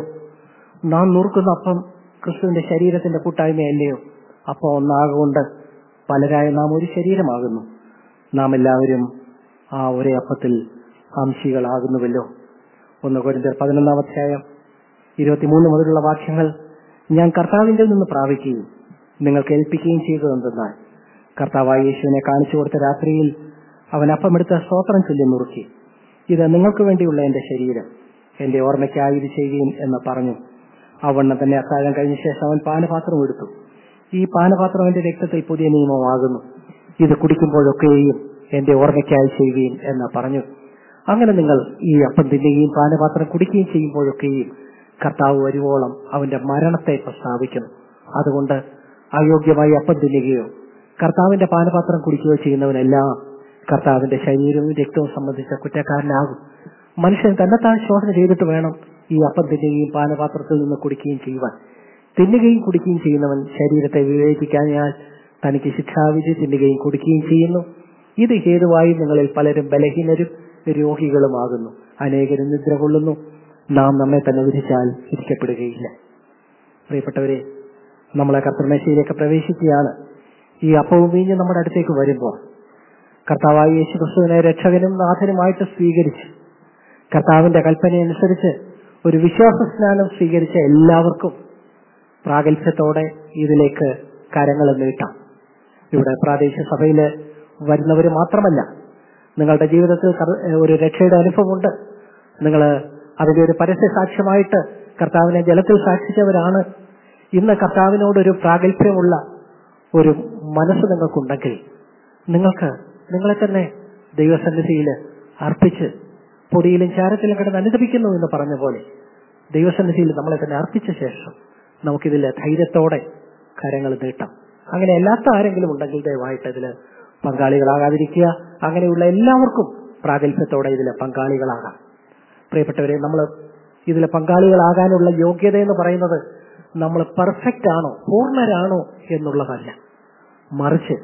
നാം നൂർക്കുന്ന അപ്പം ക്രിസ്തുവിന്റെ ശരീരത്തിന്റെ കൂട്ടായ്മയല്ലയോ അപ്പോൾ ഒന്നാകൊണ്ട് പലരായ നാം ഒരു ശരീരമാകുന്നു നാം എല്ലാവരും ആ ഒരേ അപ്പത്തിൽ അംശികളാകുന്നുവല്ലോ ഒന്ന് കോരിന്തർ പതിനൊന്നാം അധ്യായം ഇരുപത്തിമൂന്ന് മുതലുള്ള വാക്യങ്ങൾ ഞാൻ കർത്താവിന്റെ നിന്ന് പ്രാപിക്കുകയും നിങ്ങൾക്ക് ഏൽപ്പിക്കുകയും ചെയ്തതെന്തെന്നാൽ കർത്താവായ യേശുവിനെ കാണിച്ചു കൊടുത്ത രാത്രിയിൽ അവൻ അപ്പമെടുത്ത സ്തോത്രം ചൊല്ലി നുറുക്കി ഇത് നിങ്ങൾക്ക് വേണ്ടിയുള്ള എന്റെ ശരീരം എന്റെ ഓർമ്മയ്ക്കായി ഇത് ചെയ്യുകയും എന്ന് പറഞ്ഞു അവണ്ണം തന്നെ അത്താഴം കഴിഞ്ഞ ശേഷം അവൻ പാനപാത്രം എടുത്തു ഈ പാനപാത്രം എന്റെ രക്തത്തിൽ പുതിയ നിയമമാകുന്നു ഇത് കുടിക്കുമ്പോഴൊക്കെയും എന്റെ ഓർമ്മയ്ക്കായി ചെയ്യുകയും എന്ന് പറഞ്ഞു അങ്ങനെ നിങ്ങൾ ഈ അപ്പം തിന്നുകയും പാനപാത്രം കുടിക്കുകയും ചെയ്യുമ്പോഴൊക്കെയും കർത്താവ് വരുവോളം അവന്റെ മരണത്തെ പ്രസ്താവിക്കുന്നു അതുകൊണ്ട് അയോഗ്യമായി അപ്പം തിന്നുകയോ കർത്താവിന്റെ പാനപാത്രം കുടിക്കുകയോ ചെയ്യുന്നവനെല്ലാം കർത്താവിന്റെ ശരീരവും രക്തവും സംബന്ധിച്ച കുറ്റക്കാരനാകും മനുഷ്യൻ തന്നെത്താൻ ശോധന ചെയ്തിട്ട് വേണം ഈ അപ്പം തിന്നുകയും പാനപാത്രത്തിൽ നിന്ന് കുടിക്കുകയും ചെയ്യുവാൻ തിന്നുകയും കുടിക്കുകയും ചെയ്യുന്നവൻ ശരീരത്തെ വിവേചിക്കാഞ്ഞാൽ തനിക്ക് ശിക്ഷാവിധി തിന്നുകയും കുടിക്കുകയും ചെയ്യുന്നു ഇത് ഹേതുവായി നിങ്ങളിൽ പലരും ബലഹീനരും രോഗികളുമാകുന്നു അനേകരും നിദ്ര കൊള്ളുന്നു നാം നമ്മെ തന്നെ വിധിച്ചാൽ വിധിക്കപ്പെടുകയില്ല പ്രിയപ്പെട്ടവരെ നമ്മളെ കർത്തമേശയിലേക്ക് പ്രവേശിക്കുകയാണ് ഈ അപ്പവും വീഞ്ഞ് നമ്മുടെ അടുത്തേക്ക് വരുമ്പോൾ കർത്താവായ യേശു ക്രിസ്തുവിനെ രക്ഷകനും നാഥനുമായിട്ട് സ്വീകരിച്ച് കർത്താവിന്റെ കൽപ്പനയനുസരിച്ച് ഒരു വിശ്വാസ സ്നാനം സ്വീകരിച്ച എല്ലാവർക്കും പ്രാഗൽഭ്യത്തോടെ ഇതിലേക്ക് കരങ്ങൾ നീട്ടാം ഇവിടെ പ്രാദേശിക സഭയിൽ വരുന്നവർ മാത്രമല്ല നിങ്ങളുടെ ജീവിതത്തിൽ ഒരു രക്ഷയുടെ അനുഭവമുണ്ട് നിങ്ങൾ അതിന്റെ ഒരു പരസ്യ സാക്ഷ്യമായിട്ട് കർത്താവിനെ ജലത്തിൽ സാക്ഷിച്ചവരാണ് ഇന്ന് കർത്താവിനോട് ഒരു പ്രാഗൽഭ്യമുള്ള ഒരു മനസ്സ് നിങ്ങൾക്കുണ്ടെങ്കിൽ നിങ്ങൾക്ക് നിങ്ങളെ തന്നെ ദൈവസന്നിധിയിൽ അർപ്പിച്ച് പൊടിയിലും ചാരത്തിലും കിടന്ന് അനുദപിക്കുന്നു എന്ന് പറഞ്ഞ പോലെ ദൈവസന്നിധിയിൽ നമ്മളെ തന്നെ അർപ്പിച്ച ശേഷം നമുക്കിതിൽ ധൈര്യത്തോടെ കരങ്ങൾ നീട്ടാം അങ്ങനെ അല്ലാത്ത ആരെങ്കിലും ഉണ്ടെങ്കിൽ ദയവായിട്ട് ഇതിൽ പങ്കാളികളാകാതിരിക്കുക അങ്ങനെയുള്ള എല്ലാവർക്കും പ്രാഗൽഭ്യത്തോടെ ഇതിൽ പങ്കാളികളാകാം പ്രിയപ്പെട്ടവരെ നമ്മൾ ഇതിൽ പങ്കാളികളാകാനുള്ള യോഗ്യത എന്ന് പറയുന്നത് നമ്മൾ പെർഫെക്റ്റ് ആണോ പൂർണ്ണരാണോ എന്നുള്ളതല്ല മറിച്ച്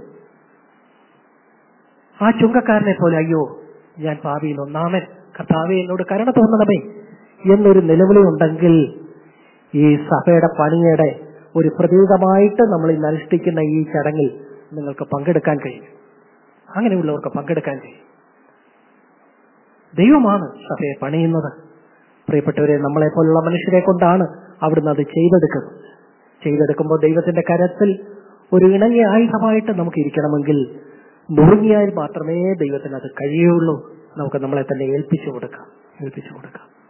ആ ചുങ്കക്കാരനെ പോലെ അയ്യോ ഞാൻ ഭാവിയിൽ ഒന്നാമൻ കർത്താവെ എന്നോട് കരുണ തോന്നണമേ എന്നൊരു നിലവിളിയുണ്ടെങ്കിൽ ഈ സഭയുടെ പണിയുടെ ഒരു പ്രതീകമായിട്ട് നമ്മൾ ഇന്ന് അനുഷ്ഠിക്കുന്ന ഈ ചടങ്ങിൽ നിങ്ങൾക്ക് പങ്കെടുക്കാൻ കഴിയും അങ്ങനെയുള്ളവർക്ക് പങ്കെടുക്കാൻ കഴിയും ദൈവമാണ് സഭയെ പണിയുന്നത് പ്രിയപ്പെട്ടവരെ നമ്മളെ പോലുള്ള മനുഷ്യരെ കൊണ്ടാണ് അവിടുന്ന് അത് ചെയ്തെടുക്കുന്നത് ചെയ്തെടുക്കുമ്പോൾ ദൈവത്തിന്റെ കരത്തിൽ ഒരു ഇണങ്ങിയ ആയുധമായിട്ട് നമുക്ക് ഇരിക്കണമെങ്കിൽ നുറുങ്ങിയാൽ മാത്രമേ ദൈവത്തിന് അത് കഴിയുള്ളൂ നമുക്ക് നമ്മളെ തന്നെ ഏൽപ്പിച്ചു കൊടുക്കാം ഏൽപ്പിച്ചു കൊടുക്കാം